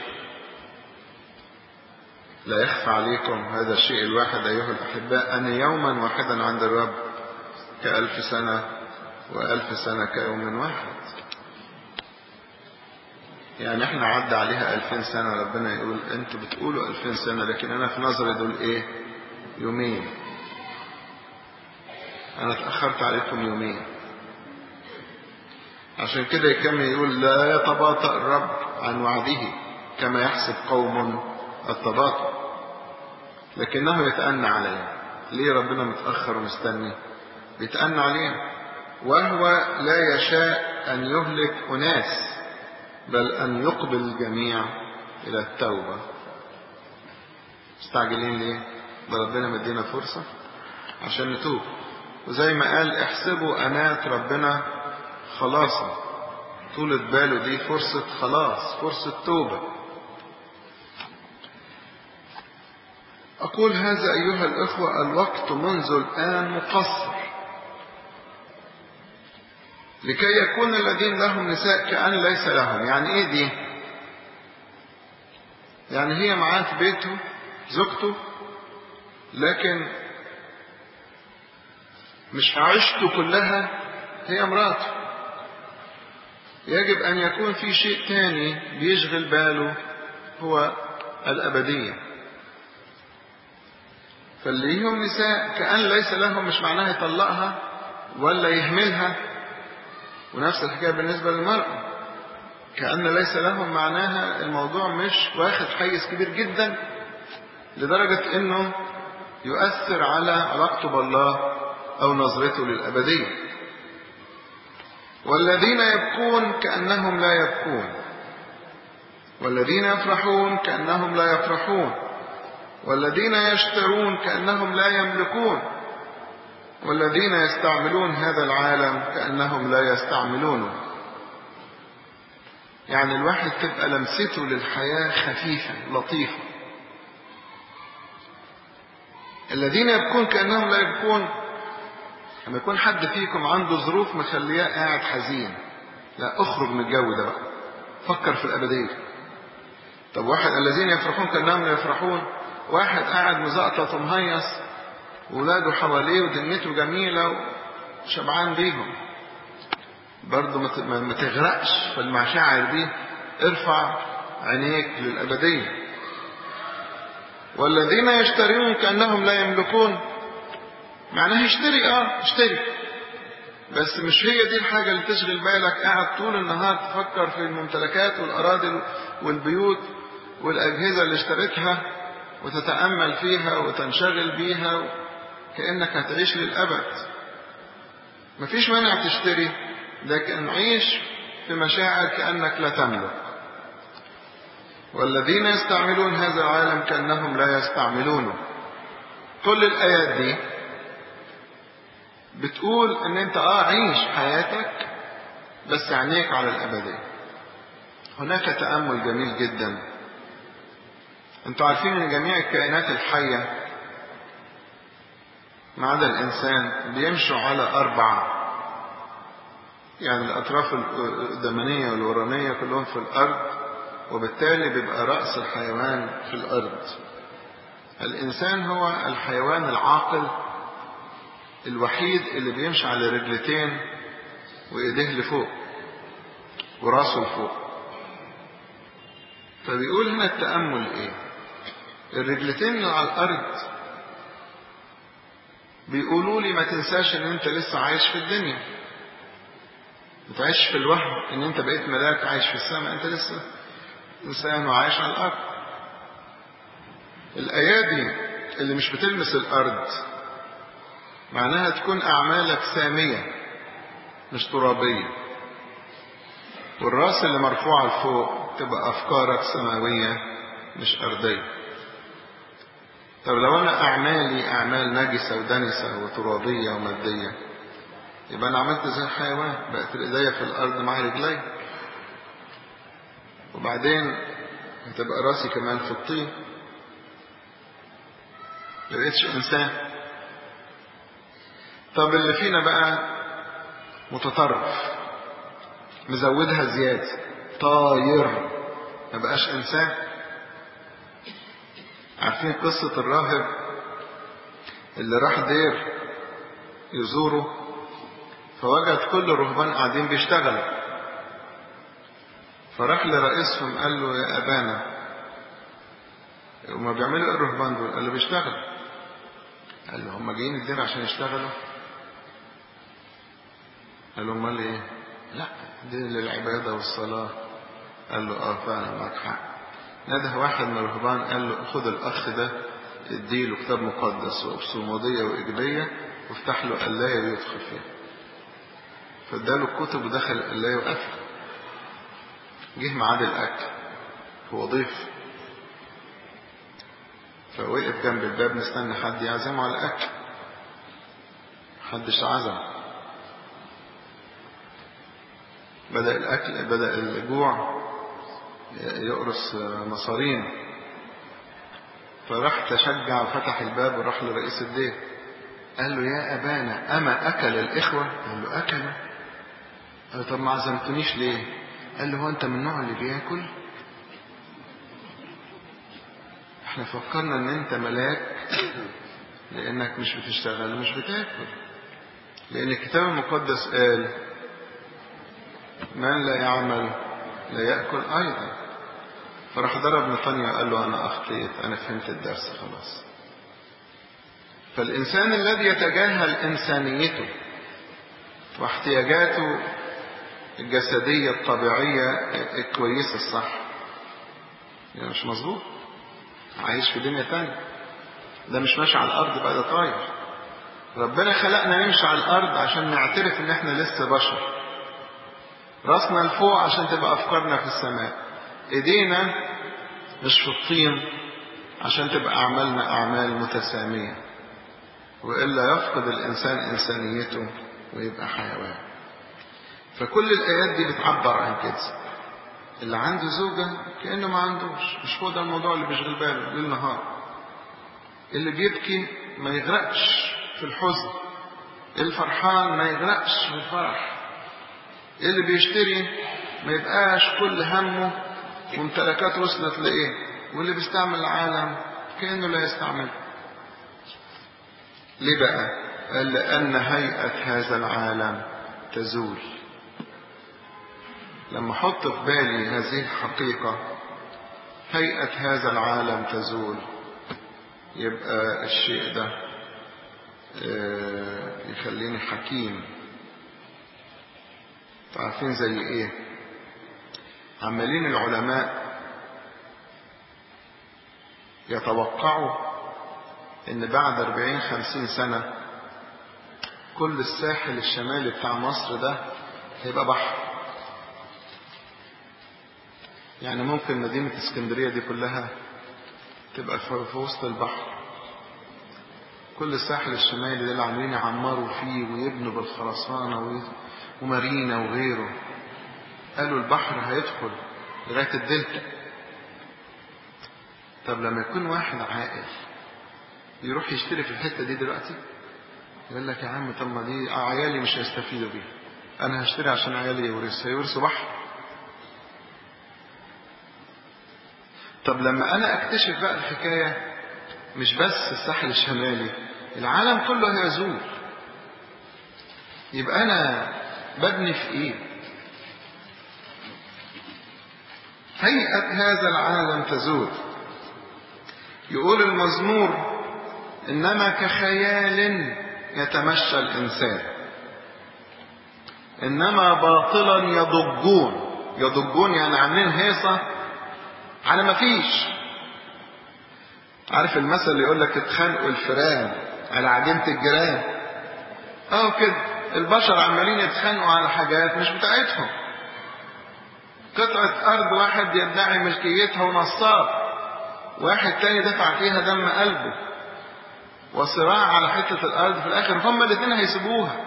لا يخفى عليكم هذا الشيء الواحد أيها الأحباء أن يوما واحدا عند الرب كألف سنة وألف سنة كيوم واحد يعني احنا عدى عليها ألفين سنة ربنا يقول انتوا بتقولوا ألفين سنة لكن أنا في نظري دول إيه يومين أنا اتأخرت عليكم يومين عشان كده يكمل يقول لا يتباطأ الرب عن وعده كما يحسب قوم التباطؤ لكنه يتأنى عليه ليه ربنا متأخر ومستني بيتأنى علينا وهو لا يشاء أن يهلك أناس بل أن يقبل الجميع إلى التوبة مستعجلين ليه ده ربنا مدينا فرصة عشان نتوب وزي ما قال احسبوا أنات ربنا خلاصا طولة باله دي فرصة خلاص فرصة توبة أقول هذا أيها الإخوة الوقت منذ الآن مقصر لكي يكون الذين لهم نساء كأن ليس لهم يعني إيه دي يعني هي معاه في بيته زوجته لكن مش عيشته كلها هي مراته يجب أن يكون في شيء تاني بيشغل باله هو الأبدية فاللي ليهم نساء كأن ليس لهم مش معناها يطلقها ولا يهملها ونفس الحكاية بالنسبة للمرأة كأن ليس لهم معناها الموضوع مش واخد حيز كبير جدا لدرجة انه يؤثر على علاقته بالله او نظرته للأبدية والذين يبكون كأنهم لا يبكون والذين يفرحون كأنهم لا يفرحون والذين يشترون كأنهم لا يملكون والذين يستعملون هذا العالم كأنهم لا يستعملونه يعني الواحد تبقى لمسته للحياة خفيفة لطيفة الذين يبكون كأنهم لا يبكون لما يكون حد فيكم عنده ظروف مخلياه قاعد حزين لا اخرج من الجو ده بقى فكر في الأبدية طب واحد الذين يفرحون كأنهم لا يفرحون واحد قاعد مزقطط ومهيص ولاده حواليه ودنيته جميلة وشبعان بيهم برضه ما تغرقش في المشاعر دي ارفع عينيك للأبدية والذين يشترون كأنهم لا يملكون معناه اشتري اه اشتري بس مش هي دي الحاجة اللي تشغل بالك قاعد طول النهار تفكر في الممتلكات والأراضي والبيوت والأجهزة اللي اشتريتها وتتأمل فيها وتنشغل بيها كأنك هتعيش للأبد مفيش مانع تشتري لكن عيش في مشاعر كأنك لا تملك والذين يستعملون هذا العالم كأنهم لا يستعملونه كل الآيات دي بتقول ان انت اه عيش حياتك بس عينيك على الأبدية هناك تأمل جميل جدا انتوا عارفين ان جميع الكائنات الحية ما عدا الإنسان بيمشوا على أربع يعني الأطراف القدمانية والورانية كلهم في الأرض وبالتالي بيبقى رأس الحيوان في الأرض الإنسان هو الحيوان العاقل الوحيد اللي بيمشي على رجلتين وإيديه لفوق وراسه لفوق فبيقول هنا التأمل إيه الرجلتين اللي على الأرض بيقولوا لي ما تنساش ان انت لسه عايش في الدنيا ما تعيش في الوهم ان انت بقيت ملاك عايش في السماء انت لسه انسان وعايش على الارض الايادي اللي مش بتلمس الارض معناها تكون اعمالك ساميه مش ترابيه والراس اللي مرفوعه لفوق تبقى افكارك سماويه مش ارضيه طب لو انا اعمالي اعمال نجسه ودنسه وترابيه وماديه يبقى انا عملت زي الحيوان بقت ايديا في الارض مع رجلي وبعدين هتبقى راسي كمان في الطين ما بقتش انسان طب اللي فينا بقى متطرف مزودها زياده طاير ما بقاش انسان عارفين قصة الراهب اللي راح دير يزوره فوجد كل الرهبان قاعدين بيشتغلوا فراح لرئيسهم قال له يا أبانا هما بيعملوا ايه الرهبان دول؟ قال له بيشتغلوا قال له هما جايين الدير عشان يشتغلوا؟ قال له امال ايه؟ لا دي للعبادة والصلاة قال له اه فعلا معاك حق نده واحد من الرهبان قال له خد الأخ ده اديله كتاب مقدس وأبصمودية وإجبية وافتح له قلاية ويدخل فيها فاداله الكتب ودخل القلاية وقفل جه ميعاد الأكل هو ضيف فوقف جنب الباب مستني حد يعزمه على الأكل محدش عزم بدأ الأكل بدأ الجوع يقرص مصارين فراح تشجع وفتح الباب وراح لرئيس الدير قال له يا أبانا أما أكل الإخوة قال له أكلوا قال له طب ما عزمتنيش ليه قال له هو أنت من النوع اللي بياكل احنا فكرنا ان انت ملاك لانك مش بتشتغل ومش بتاكل لان الكتاب المقدس قال من لا يعمل لا يأكل أيضا فراح ضرب نتانيا وقال له أنا أخطيت أنا فهمت الدرس خلاص فالإنسان الذي يتجاهل إنسانيته واحتياجاته الجسدية الطبيعية الكويسة الصح يعني مش مظبوط عايش في دنيا تانية ده مش ماشي على الأرض بقى ده طاير ربنا خلقنا نمشي على الأرض عشان نعترف إن إحنا لسه بشر راسنا لفوق عشان تبقى أفكارنا في السماء إيدينا مش في الطين عشان تبقى أعمالنا أعمال متسامية وإلا يفقد الإنسان إنسانيته ويبقى حيوان فكل الآيات دي بتعبر عن كده اللي عنده زوجة كأنه ما عندوش مش هو ده الموضوع اللي بيشغل باله ليل نهار اللي بيبكي ما يغرقش في الحزن الفرحان ما يغرقش في الفرح اللي بيشتري ما يبقاش كل همه ممتلكات وصلت لإيه واللي بيستعمل العالم كأنه لا يستعمله ليه بقى قال لأن هيئة هذا العالم تزول لما احط في بالي هذه الحقيقة هيئة هذا العالم تزول يبقى الشيء ده يخليني حكيم عارفين زي ايه عمالين العلماء يتوقعوا ان بعد 40 50 سنة كل الساحل الشمالي بتاع مصر ده هيبقى بحر يعني ممكن مدينة اسكندرية دي كلها تبقى في وسط البحر كل الساحل الشمالي ده اللي عاملين يعمروا فيه ويبنوا بالخرسانة ومارينا وغيره قالوا البحر هيدخل لغاية الدلتا طب لما يكون واحد عاقل يروح يشتري في الحتة دي دلوقتي يقول لك يا عم طب ما دي عيالي مش هيستفيدوا بيها انا هشتري عشان عيالي يورثوا هيورثوا بحر طب لما انا اكتشف بقى الحكاية مش بس الساحل الشمالي العالم كله هيزول يبقى انا ببني في ايه هيئة هذا العالم تزول يقول المزمور انما كخيال يتمشى الانسان انما باطلا يضجون يضجون يعني عاملين هيصة على ما فيش عارف المثل اللي يقول لك اتخانقوا الفيران على عجينة الجيران اه كده البشر عمالين يتخانقوا على حاجات مش بتاعتهم قطعة أرض واحد يدعي ملكيتها ونصاب واحد تاني دفع فيها دم قلبه وصراع على حتة الأرض في الآخر هما الاثنين هيسيبوها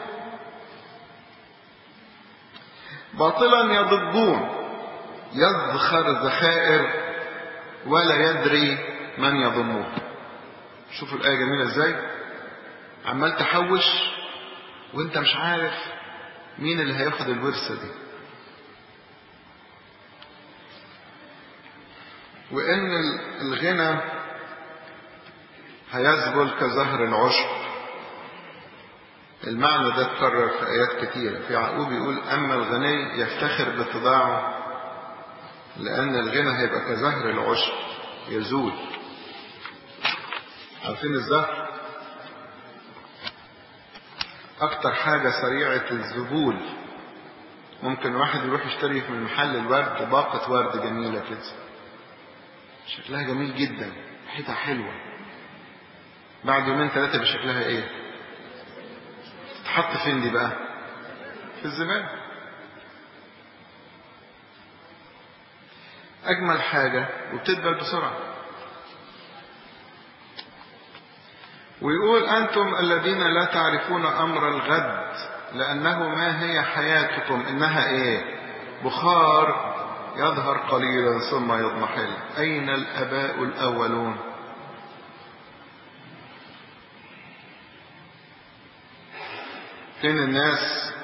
باطلا يضجون يذخر الذخائر ولا يدري من يضمه شوفوا الآية جميلة ازاي عمال تحوش وانت مش عارف مين اللي هياخد الورثة دي وان الغنى هيذبل كزهر العشب المعنى ده اتكرر في آيات كتيرة في يعقوب يقول أما الغني يفتخر باتباعه لأن الغنى هيبقى كزهر العشب يزول عارفين الزهر أكتر حاجة سريعة الذبول ممكن واحد يروح يشتري من محل الورد باقة ورد جميلة كده شكلها جميل جدا ريحتها حلوة بعد يومين ثلاثة بشكلها ايه تتحط فين دي بقى في الزبالة أجمل حاجة وبتدبل بسرعة ويقول أنتم الذين لا تعرفون أمر الغد لأنه ما هي حياتكم إنها إيه بخار يظهر قليلا ثم يضمحل أين الأباء الأولون فين الناس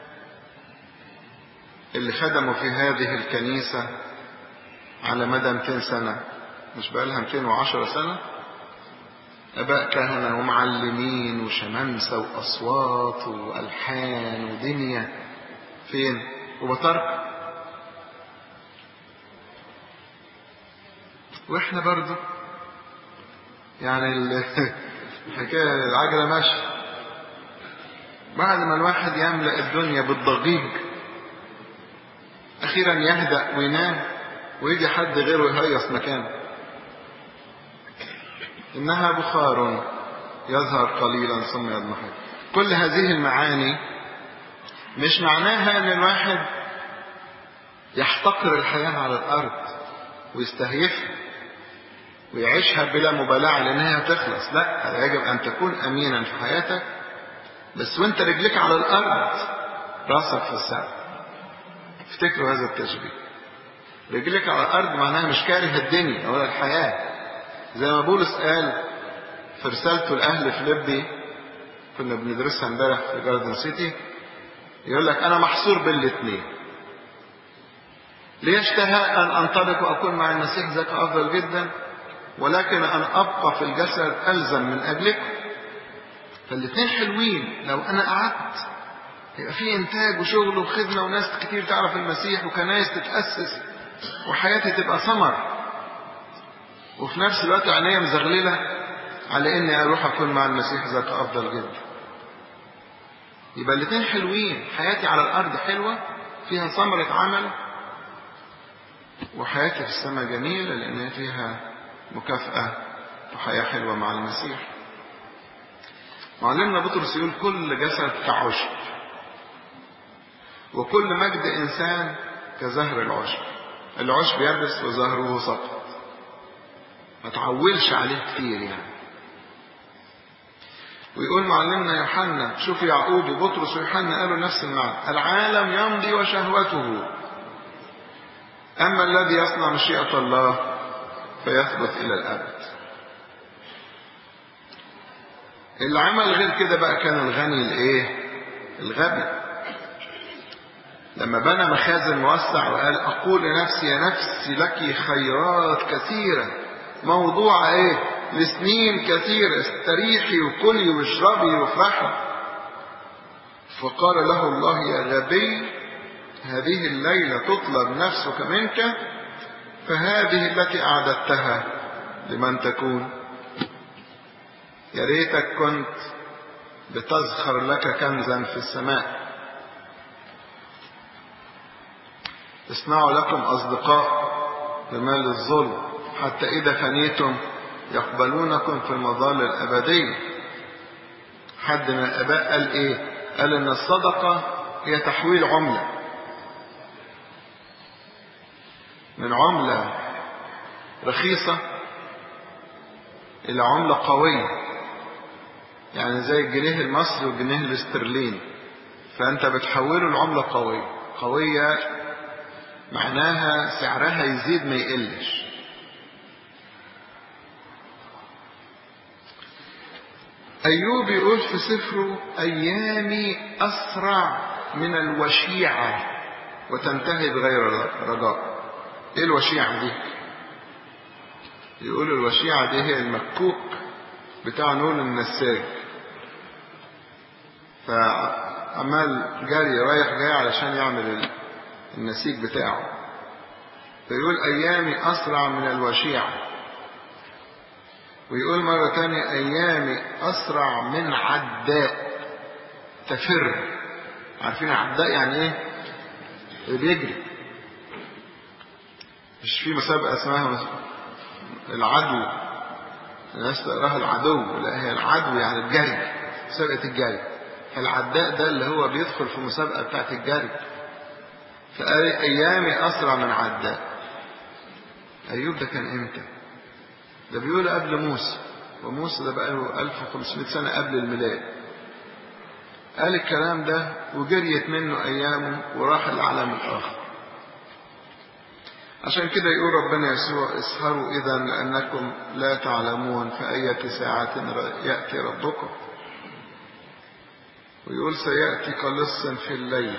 اللي خدموا في هذه الكنيسة على مدى 200 سنة مش بقى لها 210 سنة أباء كهنة ومعلمين وشمامسة وأصوات وألحان ودنيا فين وبطرق واحنا برضو يعني الحكاية العجلة ماشية بعد ما الواحد يملأ الدنيا بالضجيج أخيرا يهدأ وينام ويجي حد غيره يهيص مكانه إنها بخار يظهر قليلا ثم يضمحل كل هذه المعاني مش معناها ان الواحد يحتقر الحياة على الأرض ويستهيفها ويعيشها بلا مبالاة لأنها هتخلص لا يجب أن تكون أمينا في حياتك بس وانت رجلك على الأرض راسك في السماء افتكروا هذا التشبيه رجلك على الأرض معناها مش كاره الدنيا ولا الحياة زي ما بولس قال في رسالته لأهل فيليبي كنا بندرسها امبارح في جاردن سيتي يقول لك أنا محصور بين الاثنين لي اشتهى أن أنطلق وأكون مع المسيح ذاك أفضل جدا ولكن أن أبقى في الجسد ألزم من أجلكم فالاثنين حلوين لو أنا قعدت يبقى في إنتاج وشغل وخدمة وناس كتير تعرف المسيح وكنايس تتأسس وحياتي تبقى ثمر وفي نفس الوقت عينيا مزغللة على إني أروح أكون مع المسيح ذاك أفضل جدا يبقى الاثنين حلوين حياتي على الأرض حلوة فيها ثمرة عمل وحياتي في السماء جميلة لأن فيها مكافأة وحياة حلوة مع المسيح معلمنا بطرس يقول كل جسد كعشب وكل مجد إنسان كزهر العشب العشب يبس وزهره سقط ما تعولش عليه كتير يعني ويقول معلمنا يوحنا شوف يعقوب وبطرس ويوحنا قالوا نفس المعنى العالم يمضي وشهوته أما الذي يصنع مشيئة الله فيثبت إلى الأبد اللي عمل غير كده بقى كان الغني الايه الغبي لما بنى مخازن موسع وقال اقول لنفسي يا نفسي لك خيرات كثيره موضوعه ايه لسنين كثيره استريحي وكلي واشربي وافرحي فقال له الله يا غبي هذه الليله تطلب نفسك منك فهذه التي اعددتها لمن تكون يا ريتك كنت بتزخر لك كنزا في السماء اصنعوا لكم أصدقاء بمال الظلم حتى إذا فنيتم يقبلونكم في المظال الأبدية حد من الآباء قال إيه؟ قال إن الصدقة هي تحويل عملة من عملة رخيصة إلى عملة قوية يعني زي الجنيه المصري والجنيه الاسترليني فأنت بتحوله لعملة قوية قوية معناها سعرها يزيد ما يقلش أيوب يقول في سفره أيامي أسرع من الوشيعة وتنتهي بغير رجاء إيه الوشيعة دي؟ يقول الوشيعة دي هي المكوك بتاع نون النساج فعمال جاري رايح جاي علشان يعمل النسيج بتاعه فيقول أيامي أسرع من الوشيعة ويقول مرة تانية أيامي أسرع من عداء تفر عارفين عداء يعني إيه؟ اللي بيجري مش في مسابقة اسمها العدو الناس تقراها العدو لا هي العدو يعني الجري مسابقة الجري فالعداء ده اللي هو بيدخل في المسابقة بتاعت الجري فقال أيامي أسرع من عداء أيوب ده كان إمتى؟ ده بيقول قبل موسى وموسى ده بقى له 1500 سنة قبل الميلاد قال الكلام ده وجريت منه أيامه وراح العالم الآخر عشان كده يقول ربنا يسوع اسهروا إذا لأنكم لا تعلمون في أية ساعة يأتي ربكم ويقول سيأتي كلص في الليل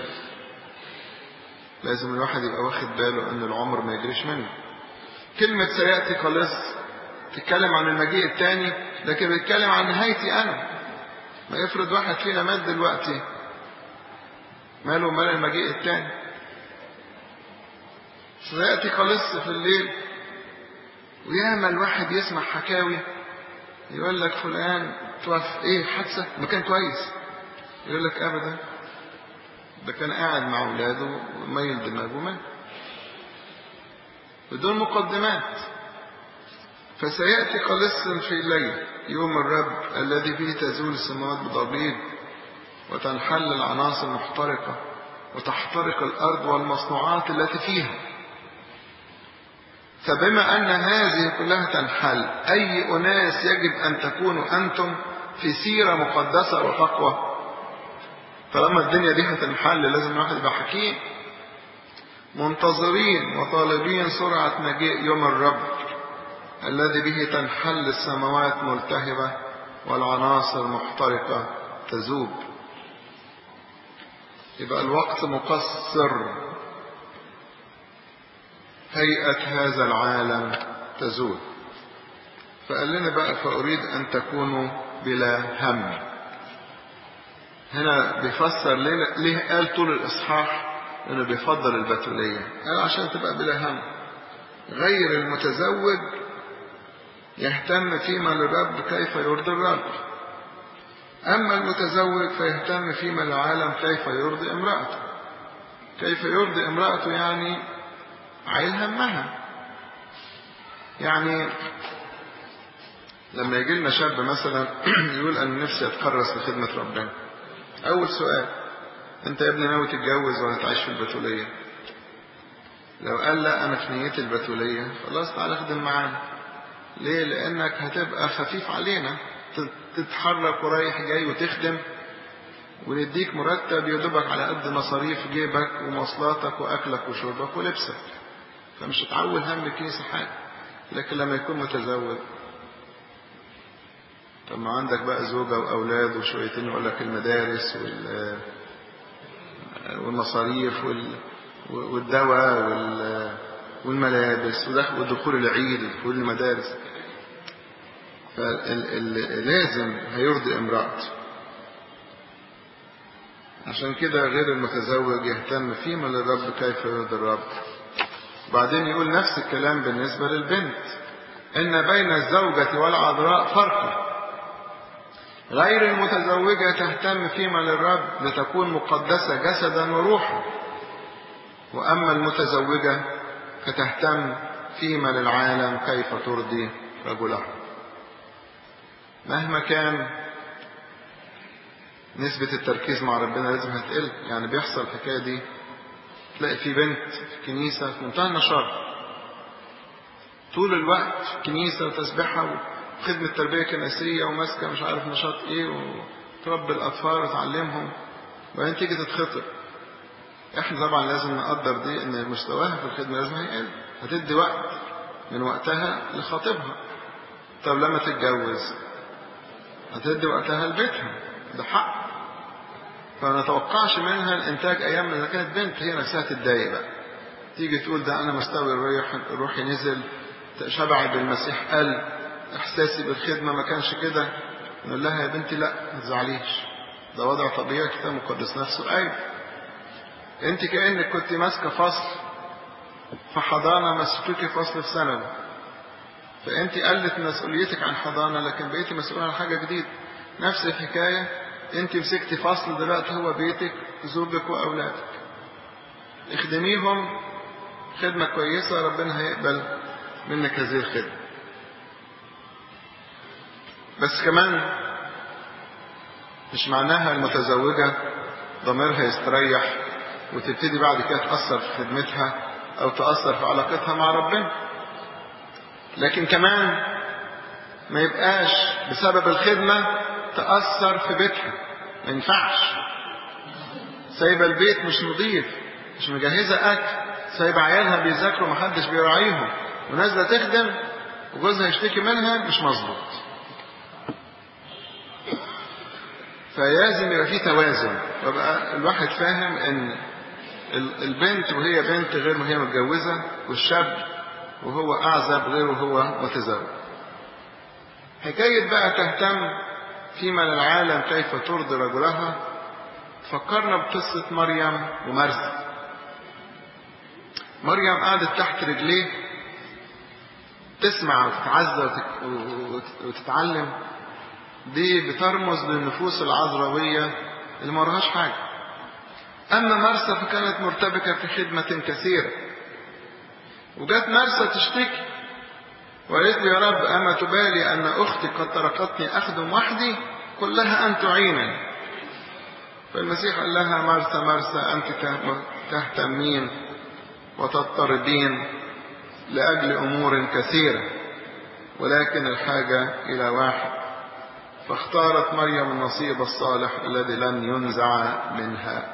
لازم الواحد يبقى واخد باله أن العمر ما يجريش منه كلمة سيأتي كلص تتكلم عن المجيء الثاني لكن بتتكلم عن نهايتي أنا ما يفرض واحد فينا مات دلوقتي ماله مال المجيء الثاني سيأتي قلص في الليل وياما الواحد يسمع حكاوي يقول لك فلان توفى ايه حادثة ما كان كويس يقول لك ابدا ده كان قاعد مع اولاده وميل دماغه مات بدون مقدمات فسيأتي قلص في الليل يوم الرب الذي فيه تزول السماوات بضبيب وتنحل العناصر المحترقة وتحترق الأرض والمصنوعات التي فيها فبما أن هذه كلها تنحل أي أناس يجب أن تكونوا أنتم في سيرة مقدسة وتقوى طالما الدنيا دي هتنحل لازم الواحد يبقى حكيم منتظرين وطالبين سرعة مجيء يوم الرب الذي به تنحل السماوات ملتهبة والعناصر محترقة تذوب يبقى الوقت مقصر هيئة هذا العالم تزول فقال لنا بقى فأريد أن تكونوا بلا هم هنا بيفسر ليه, ليه قال طول الإصحاح إنه بيفضل البتولية قال عشان تبقى بلا هم غير المتزوج يهتم فيما للرب كيف يرضي الرب أما المتزوج فيهتم فيما للعالم كيف يرضي امرأته كيف يرضي امرأته يعني عيل همها يعني لما يجي لنا شاب مثلا يقول انا نفسي اتكرس لخدمة ربنا اول سؤال انت يا ابني ناوي تتجوز ولا تعيش في البتولية لو قال لا انا في نيتي البتولية خلاص تعالى اخدم معانا ليه لانك هتبقى خفيف علينا تتحرك ورايح جاي وتخدم ونديك مرتب يدوبك على قد مصاريف جيبك ومواصلاتك واكلك وشربك ولبسك فمش هتعول هم الكنيسة حاجة لكن لما يكون متزوج طب ما عندك بقى زوجة وأولاد وشويتين يقول لك المدارس وال والمصاريف وال والدواء وال والملابس ودخول العيد ودخول المدارس فلازم هيرضي امرأته عشان كده غير المتزوج يهتم فيما للرب كيف يرضي الرب بعدين يقول نفس الكلام بالنسبة للبنت إن بين الزوجة والعذراء فرق غير المتزوجة تهتم فيما للرب لتكون مقدسة جسدا وروحا وأما المتزوجة فتهتم فيما للعالم كيف ترضي رجلها مهما كان نسبة التركيز مع ربنا لازم هتقل يعني بيحصل الحكاية دي تلاقي في بنت في كنيسة في منتهى النشاط طول الوقت في كنيسة وتسبحها وخدمة تربية كنسية وماسكة مش عارف نشاط ايه وتربي الأطفال وتعلمهم وبعدين تيجي تتخطب احنا طبعا لازم نقدر دي ان مستواها في الخدمة لازم هيقل هتدي وقت من وقتها لخطيبها طب لما تتجوز هتدي وقتها لبيتها ده حق فما نتوقعش منها الانتاج ايام اذا كانت بنت هي نفسها تتضايق بقى تيجي تقول ده انا مستوي روحي نزل شبعي بالمسيح قل احساسي بالخدمه ما كانش كده نقول لها يا بنتي لا ما تزعليش ده وضع طبيعي كتاب مقدس نفسه ايوه انت كانك كنت ماسكه فصل في حضانه مسكوكي فصل في ثانوي فانت قلت مسؤوليتك عن حضانه لكن بقيتي مسؤوله عن حاجه جديده نفس الحكايه انت مسكتي فصل دلوقتي هو بيتك زوجك واولادك اخدميهم خدمه كويسه ربنا هيقبل منك هذه الخدمه بس كمان مش معناها المتزوجه ضميرها يستريح وتبتدي بعد كده تاثر في خدمتها او تاثر في علاقتها مع ربنا لكن كمان ما يبقاش بسبب الخدمه تأثر في بيتها ما ينفعش سايبة البيت مش نظيف مش مجهزة أكل سايبة عيالها بيذاكروا محدش بيراعيهم ونازلة تخدم وجوزها يشتكي منها مش مظبوط فلازم يبقى في توازن ويبقى الواحد فاهم ان البنت وهي بنت غير ما هي متجوزة والشاب وهو أعزب غير وهو متزوج حكاية بقى تهتم فيما للعالم كيف ترضي رجلها فكرنا بقصة مريم ومرثا مريم قعدت تحت رجليه تسمع وتتعزى وتتعلم دي بترمز للنفوس العذراوية اللي ما وراهاش حاجة أما مرسى فكانت مرتبكة في خدمة كثيرة وجت مرسى تشتكي وقالت لي يا رب أما تبالي أن أختي قد تركتني أخدم وحدي قل لها أن تعينني فالمسيح قال لها مرسى مرسى أنت تهتمين وتضطربين لأجل أمور كثيرة ولكن الحاجة إلى واحد فاختارت مريم النصيب الصالح الذي لن ينزع منها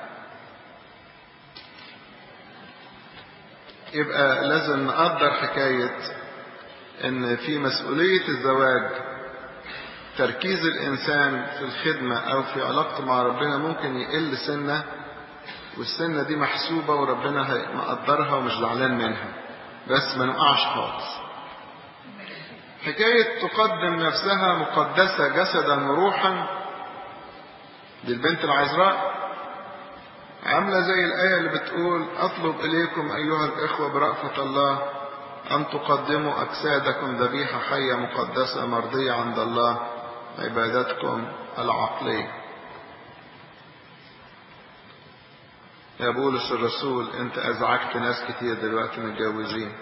يبقى لازم نقدر حكاية ان في مسؤولية الزواج تركيز الانسان في الخدمة او في علاقته مع ربنا ممكن يقل سنة والسنة دي محسوبة وربنا مقدرها ومش زعلان منها بس ما نقعش خالص حكاية تقدم نفسها مقدسة جسدا وروحا دي البنت العذراء عاملة زي الآية اللي بتقول أطلب إليكم أيها الإخوة برأفة الله أن تقدموا أجسادكم ذبيحة حية مقدسة مرضية عند الله عبادتكم العقلية يا بولس الرسول انت ازعجت ناس كتير دلوقتي متجوزين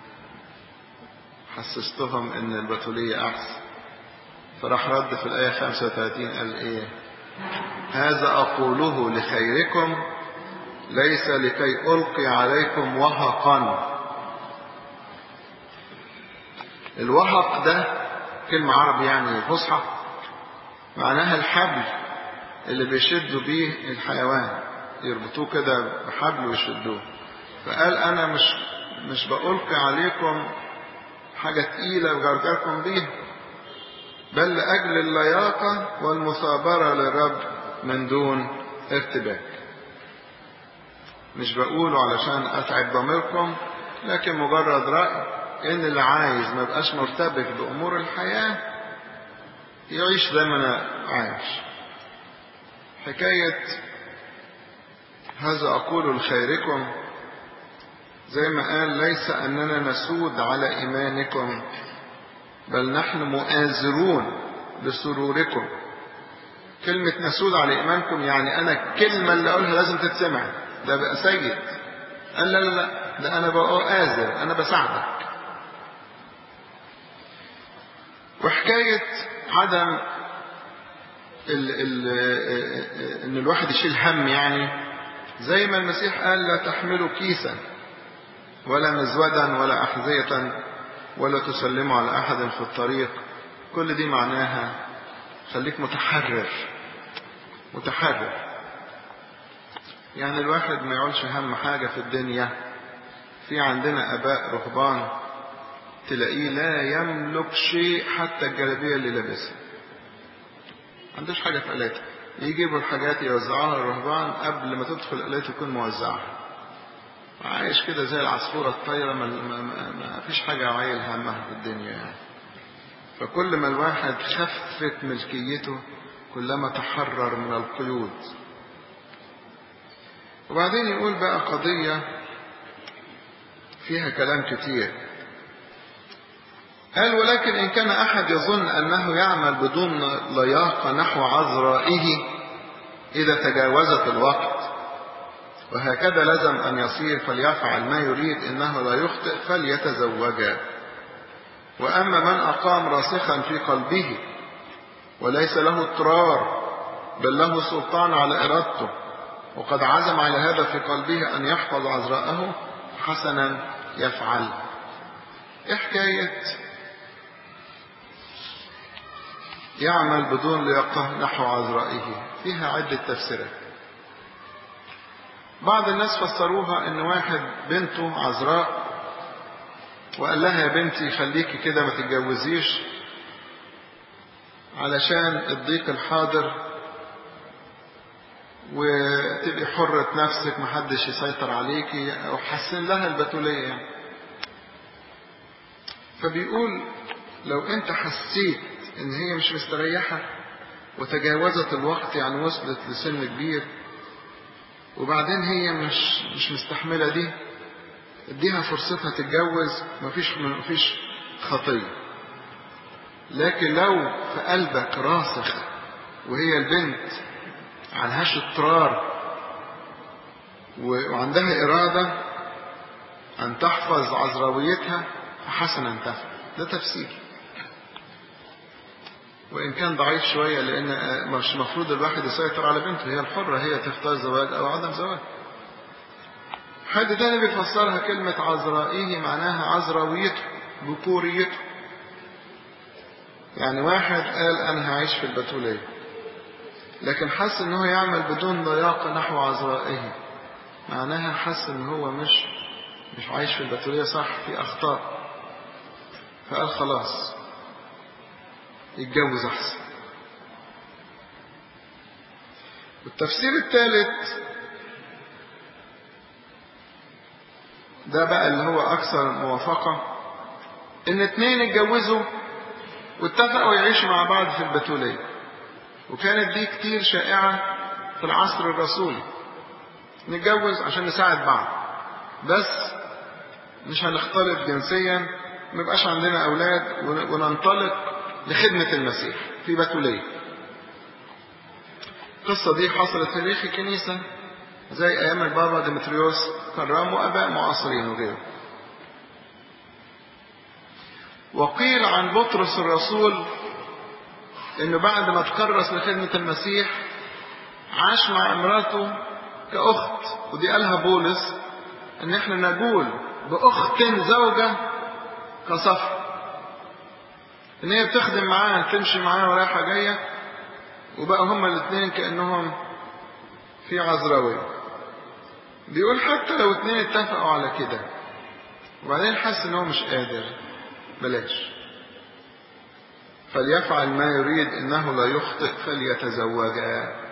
حسستهم ان البتولية احسن فراح رد في الآية 35 قال ايه هذا اقوله لخيركم ليس لكي القي عليكم وهقا الوهق ده كلمة عربي يعني فصحى معناها الحبل اللي بيشدوا بيه الحيوان يربطوه كده بحبل ويشدوه فقال انا مش مش بألقي عليكم حاجة تقيلة وجرجركم بيها بل لأجل اللياقة والمثابرة للرب من دون ارتباك مش بقوله علشان أتعب ضميركم لكن مجرد رأي إن اللي عايز ما يبقاش مرتبك بأمور الحياة يعيش زي ما أنا عايش حكاية هذا أقول لخيركم زي ما قال ليس أننا نسود على إيمانكم بل نحن مؤازرون لسروركم كلمة نسود على إيمانكم يعني أنا الكلمة اللي أقولها لازم تتسمع ده بقى سيد قال لا لا لا ده أنا بقى آزر أنا بساعدك وحكاية عدم ال ال ان الواحد يشيل هم يعني زي ما المسيح قال لا تحملوا كيسا ولا مزودا ولا أحذية ولا تسلموا على أحد في الطريق كل دي معناها خليك متحرر متحرر يعني الواحد ما يعولش هم حاجة في الدنيا في عندنا أباء رهبان تلاقيه لا يملك شيء حتى الجلابية اللي لابسها ما عندوش حاجة في قلاته يجيبوا الحاجات يوزعوها للرهبان قبل ما تدخل قلاته يكون موزعها عايش كده زي العصفورة الطايرة ما, ما, ما, ما فيش حاجة عايل همها في الدنيا يعني فكل ما الواحد خفت ملكيته كلما تحرر من القيود وبعدين يقول بقى قضية فيها كلام كتير قال ولكن إن كان أحد يظن أنه يعمل بدون لياقة نحو عذرائه إذا تجاوزت الوقت وهكذا لزم أن يصير فليفعل ما يريد إنه لا يخطئ فليتزوجا وأما من أقام راسخا في قلبه وليس له اضطرار بل له سلطان على إرادته وقد عزم على هذا في قلبه أن يحفظ عذراءه حسنا يفعل إيه حكاية يعمل بدون لياقة نحو عذرائه فيها عدة تفسيرات بعض الناس فسروها ان واحد بنته عذراء وقال لها يا بنتي خليكي كده ما تتجوزيش علشان الضيق الحاضر وتبقي حرة نفسك محدش يسيطر عليكي او حسن لها البتولية فبيقول لو انت حسيت ان هي مش مستريحة وتجاوزت الوقت يعني وصلت لسن كبير وبعدين هي مش مش مستحملة دي اديها فرصتها تتجوز مفيش مفيش خطية لكن لو في قلبك راسخ وهي البنت عليهاش اضطرار وعندها إرادة أن تحفظ عذراويتها فحسنا تفعل ده تفسير وإن كان ضعيف شوية لأن مش مفروض الواحد يسيطر على بنته هي الحرة هي تختار زواج أو عدم زواج حد تاني بيفسرها كلمة عذرائيه معناها عذراويته بكوريته يعني واحد قال أنا هعيش في البتولية لكن حس إن هو يعمل بدون لياقة نحو عذرائه معناها حس إن هو مش مش عايش في البتولية صح في أخطاء فقال خلاص يتجوز أحسن والتفسير الثالث ده بقى اللي هو أكثر موافقة إن اتنين اتجوزوا واتفقوا يعيشوا مع بعض في البتولية وكانت دي كتير شائعة في العصر الرسولي نتجوز عشان نساعد بعض بس مش هنختلط جنسيا ما يبقاش عندنا أولاد وننطلق لخدمة المسيح في بتولية القصة دي حصلت في تاريخ الكنيسة زي أيام البابا ديمتريوس كرموا أباء معاصرين وغيره وقيل عن بطرس الرسول انه بعد ما تكرس لخدمة المسيح عاش مع امراته كأخت ودي قالها بولس ان احنا نقول بأخت زوجة كصفر ان هي بتخدم معاه تمشي معاه ورايحة جاية وبقى هما الاثنين كأنهم في عذراوي بيقول حتى لو اتنين اتفقوا على كده وبعدين حس ان هو مش قادر بلاش فليفعل ما يريد انه لا يخطئ فليتزوجا